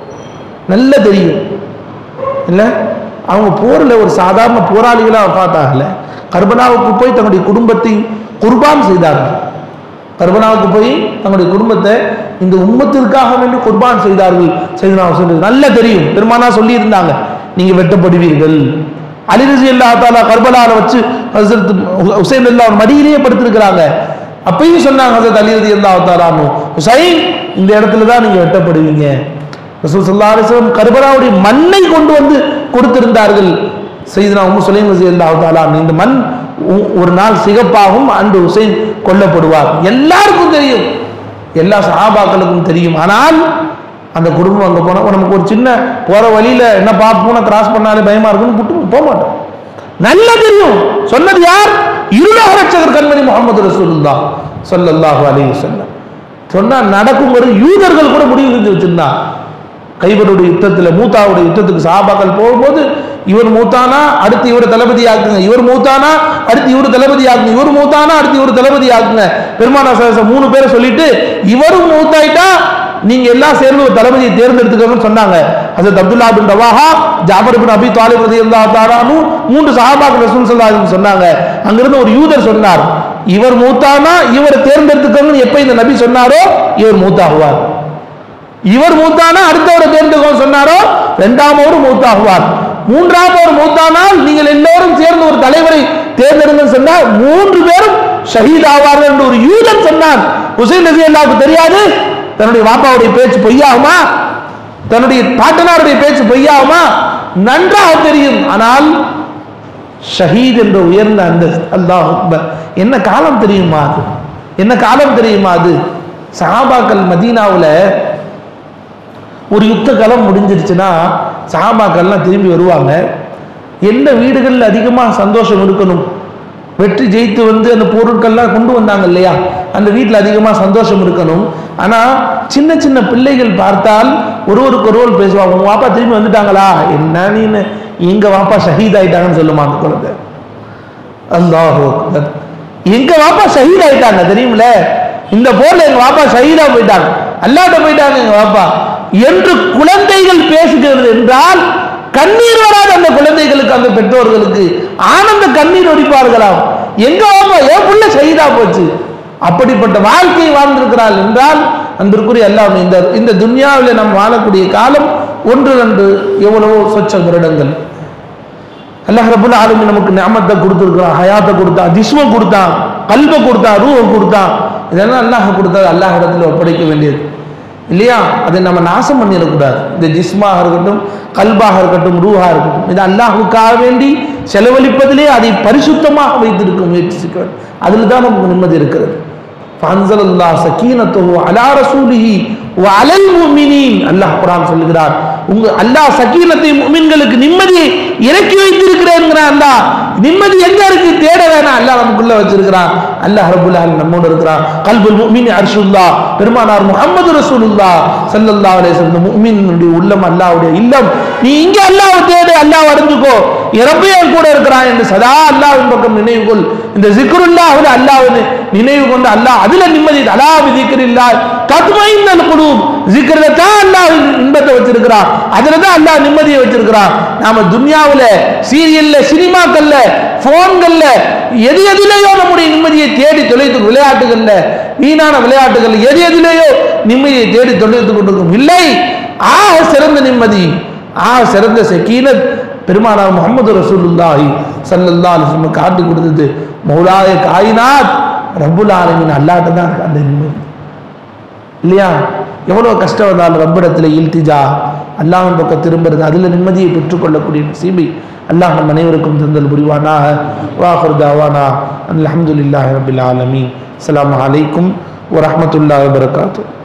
[SPEAKER 1] நல்லா தெரியும் இல்லை அவங்க போரில் ஒரு சாதாரண போராளிகளாக பார்த்தாங்கல்ல கர்பனாவுக்கு போய் தன்னுடைய குடும்பத்தை குர்பான் செய்தார்கள் கர்பனாவுக்கு போய் தங்களுடைய குடும்பத்தை இந்த உம்மத்திற்காக வேண்டி குர்பான் செய்தார்கள் செய்தனா ஹுசைன் நல்லா தெரியும் பெருமானா சொல்லி இருந்தாங்க நீங்க வெட்டப்படுவீர்கள் அலிரசி அல்லா தாலா கர்பலால வச்சு ஹசரத் ஹுசைன் அல்லா மடியிலேயே படுத்திருக்கிறாங்க அப்பயும் சொன்னாங்க ஹசரத் அலிரதி அல்லா தாலானு ஹுசைன் இந்த இடத்துல தான் நீங்க வெட்டப்படுவீங்க ரசூல் ஸல்லல்லாஹு அலைஹி வஸல்லம் கர்பலாவுடைய மண்ணை கொண்டு வந்து கொடுத்திருந்தார்கள் செய்தனா உம்மு சுலைம் ரசி அல்லா தாலா இந்த மண் உ- ஒரு நாள் சிகப்பாகும் அன்று ஹுசைன் கொல்லப்படுவார் எல்லாருக்கும் தெரியும் எல்லா சஹாபாக்களுக்கும் தெரியும் ஆனால் அந்த குடும்பம் அங்கே போனால் நமக்கு ஒரு சின்ன போகிற வழியில் என்னப்பா பூனை கிராஸ் பண்ணாலே பயமா இருக்குன்னு கூட்டு போக மாட்டோம் நல்லா தெரியும் சொன்னது யார் இருளக ரட்சகர் கண்மணி முகமது ரசூலுல்லா ஸல்லல்லாஹு அலைஹி வஸல்லம் சொன்னா நடக்கும் ஒரு யூதர்கள் கூட முடிவு செஞ்சு வச்சிருந்தான் கைபருடைய யுத்தத்தில் மூத்தாவுடைய யுத்தத்துக்கு சஹாபாக்கள் போகும்போது இவர் மூத்தானா அடுத்து இவர் தளபதி ஆக்குங்க இவர் மூத்தானா அடுத்து இவர் தளபதி ஆக்குங்க இவர் மூத்தானா அடுத்து இவர் தளபதி ஆக்குங்க பெருமானா சாச மூணு பேரை சொல்லிட்டு இவரும் மூத்தாயிட்டா நீங்க எல்லாம் சேர்ந்து ஒரு தளபதியை தேர்ந்தெடுத்துக்கணும்னு சொன்னாங்க ஹசரத் அப்துல்லா பின் ரவாஹா ஜாபர் பின் அபி தாலிப் ரலியல்லாஹு தஆலானு மூன்று சஹாபாக்கள் ரசூல் ஸல்லல்லாஹு அலைஹி வஸல்லம் சொன்னாங்க அங்கிருந்து ஒரு யூதர் சொன்னார் இவர் மூத்தானா இவர் தேர்ந்தெடுத்துக்கணும்னு எப்ப இந்த நபி சொன்னாரோ இவர் மூத்தாகுவார் இவர் மூத்தானா அடுத்தவரை தேர்ந்தெடுக்க சொன்னாரோ இரண்டாமவர் மூத்தாகுவார் மூன்றாமவர் மூத்தானால் நீங்கள் எல்லோரும் சேர்ந்து ஒரு தலைவரை தேர்ந்தெடுங்க சொன்னால் மூன்று பேரும் ஷஹீத் ஆவார்கள் என்று ஒரு யூதன் சொன்னான் ஹுசைன் ரசி அல்லாவுக்கு தெரியாது தன்னுடைய வாப்பாவுடைய பேச்சு பொய்யாகுமா தன்னுடைய பாட்டனாருடைய பேச்சு பொய்யாகுமா நன்றாக தெரியும் ஆனால் ஷஹீத் என்ற உயர்ந்த அந்த அல்லாஹ் அக்பர் என்ன காலம் தெரியுமா அது என்ன காலம் தெரியுமா அது சஹாபாக்கள் மதீனாவுல ஒரு யுத்த காலம் முடிஞ்சிருச்சுன்னா சஹாபாக்கள்லாம் திரும்பி வருவாங்க எந்த வீடுகளில் அதிகமாக சந்தோஷம் இருக்கணும் வெற்றி ஜெயித்து வந்து அந்த பொருட்கள்லாம் கொண்டு வந்தாங்க இல்லையா அந்த வீட்டில் அதிகமாக சந்தோஷம் இருக்கணும் ஆனால் சின்ன சின்ன பிள்ளைகள் பார்த்தால் ஒருவருக்கு ஒருவர் பேசுவாங்க உங்க வாப்பா திரும்பி வந்துட்டாங்களா என்ன நீன்னு எங்க வாப்பா ஷஹீத் ஆயிட்டாங்கன்னு சொல்லுமா அந்த குழந்தை அல்லாஹ் அக்பர் எங்க வாப்பா ஷஹீத் ஆயிட்டாங்க தெரியுமில இந்த போர்ல எங்க வாப்பா ஷஹீதா போயிட்டாங்க அல்லாட்ட போயிட்டாங்க எங்க வாப்பா என்று குழந்தைகள் பேசுகிறது என்றால் கண்ணீர் வராத அந்த குழந்தைகளுக்கு அந்த பெற்றோர்களுக்கு ஆனந்த கண்ணீர் ஒடிப்பார்களாம் எங்க வாப்பா என் புள்ள ஷஹீதா போச்சு அப்படிப்பட்ட வாழ்க்கையை வாழ்ந்திருக்கிறாள் என்றால் அன்பிற்குரிய எல்லாம் இந்த இந்த துன்யாவில் நாம் வாழக்கூடிய காலம் ஒன்று ரெண்டு எவ்வளவோ சொச்ச வருடங்கள் அல்லாஹ் ரபுல் ஆலமீன் நமக்கு நியமத்தை கொடுத்துருக்கான் ஹயாத்தை கொடுத்தான் ஜிஸ்மம் கொடுத்தான் கல்பை கொடுத்தான் ரூஹை கொடுத்தான் இதெல்லாம் அல்லாஹ் கொடுத்தது அல்லாஹ் இடத்துல ஒப்படைக்க வேண்டியது இல்லையா அதை நம்ம நாசம் பண்ணிடக்கூடாது இந்த ஜிஸ்மாக இருக்கட்டும் கல்பாக இருக்கட்டும் ரூஹா இருக்கட்டும் இது அல்லாஹுக்காக வேண்டி செலவழிப்பதிலே அதை பரிசுத்தமாக வைத்திருக்க முயற்சிக்க வேண்டும் அதில் தான் நமக்கு நிம்மதி இருக்கிறது ஃபஅன்ஸல் அல்லாஹ் சக்கீனத்துஹு அலா ரசூலிஹி வ அலல் முஃமினீன் அல்லாஹ் குர்ஆன் சொல்லுகிறார் உங்க அல்லாஹ் சக்கீனத்தை முஃமின்களுக்கு நிம்மதியை இறக்கி வைத்திருக்கிறேன்ங்கிறான் அல்லாஹ் நிம்மதி எங்க இருக்கு தேட வேணாம் அல்லாஹ் நமக்குள்ள வச்சிருக்கிறான் அல்லாஹ் ரப்பல் ஆலமீன் நம்மோடு இருக்கிறான் கல்புல் முஃமின் அர்ஷுல்லாஹ் பெருமானார் முஹம்மது ரசூலுல்லாஹ் ஸல்லல்லாஹு அலைஹி வஸல்லம் முஃமினுடைய உள்ளம் அல்லாஹ்வுடைய இல்லம் நீ இங்க அல்லாஹ் தேடு அல்லாஹ் அடைஞ்சுக்கோ இரப்பையும் கூட இருக்கிறான் என்று சதா அல்லாஹ்வின் பக்கம் நினைவு கொள் இந்த ஜிக்ருல்லாஹ்வுல அல்லாஹ்வை நினைவு கொண்டு அல்லாஹ் அதுல நிம்மதி அலா விதிக்கிறில்லாய் தத்மைந்தல் குலூப் ஜிக்ரில தான் அல்லாஹ் இன்பத்தை வச்சிருக்கிறான் அதுல தான் அல்லாஹ் நிம்மதியை வச்சிருக்கிறான் நாம துன்யாவுல சீரியல்ல சினிமாக்கள்ல போன்கள்ல எது எதிலேயோ நம்முடைய நிம்மதியை தேடி தொலைத்து விளையாட்டுகள்ல வீணான விளையாட்டுகள் எது எதிலேயோ நிம்மதியை தேடி தொலைத்து கொண்டிருக்கும் இல்லை ஆக சிறந்த நிம்மதி ஆக சிறந்த செக்கீனத் பெருமானார் முகமது ரசூலுல்லாஹி ஸல்லல்லாஹு அலைஹி வஸல்லம் காட்டி கொடுத்தது மௌலாய காயினாத் ரப்புல் ஆலமீன் அல்லாஹ்ட்ட தான் இருக்கு அந்த நிம்மதி இல்லையா எவ்வளோ கஷ்டம் வந்தாலும் ரப்பிடத்தில் இல்திஜா அல்லாஹ்வின் பக்கம் திரும்புறது அதில் நிம்மதியை பெற்றுக்கொள்ளக்கூடிய நசீபை அல்லாஹ் நம் அனைவருக்கும் தந்தல் புரிவானாக வாஹர் தாவானா அல்ஹம்துலில்லாஹி ரபில் ஆலமீன் அஸ்ஸலாமு அலைக்கும் வரஹ்மத்துல்லாஹி வபரகாத்துஹு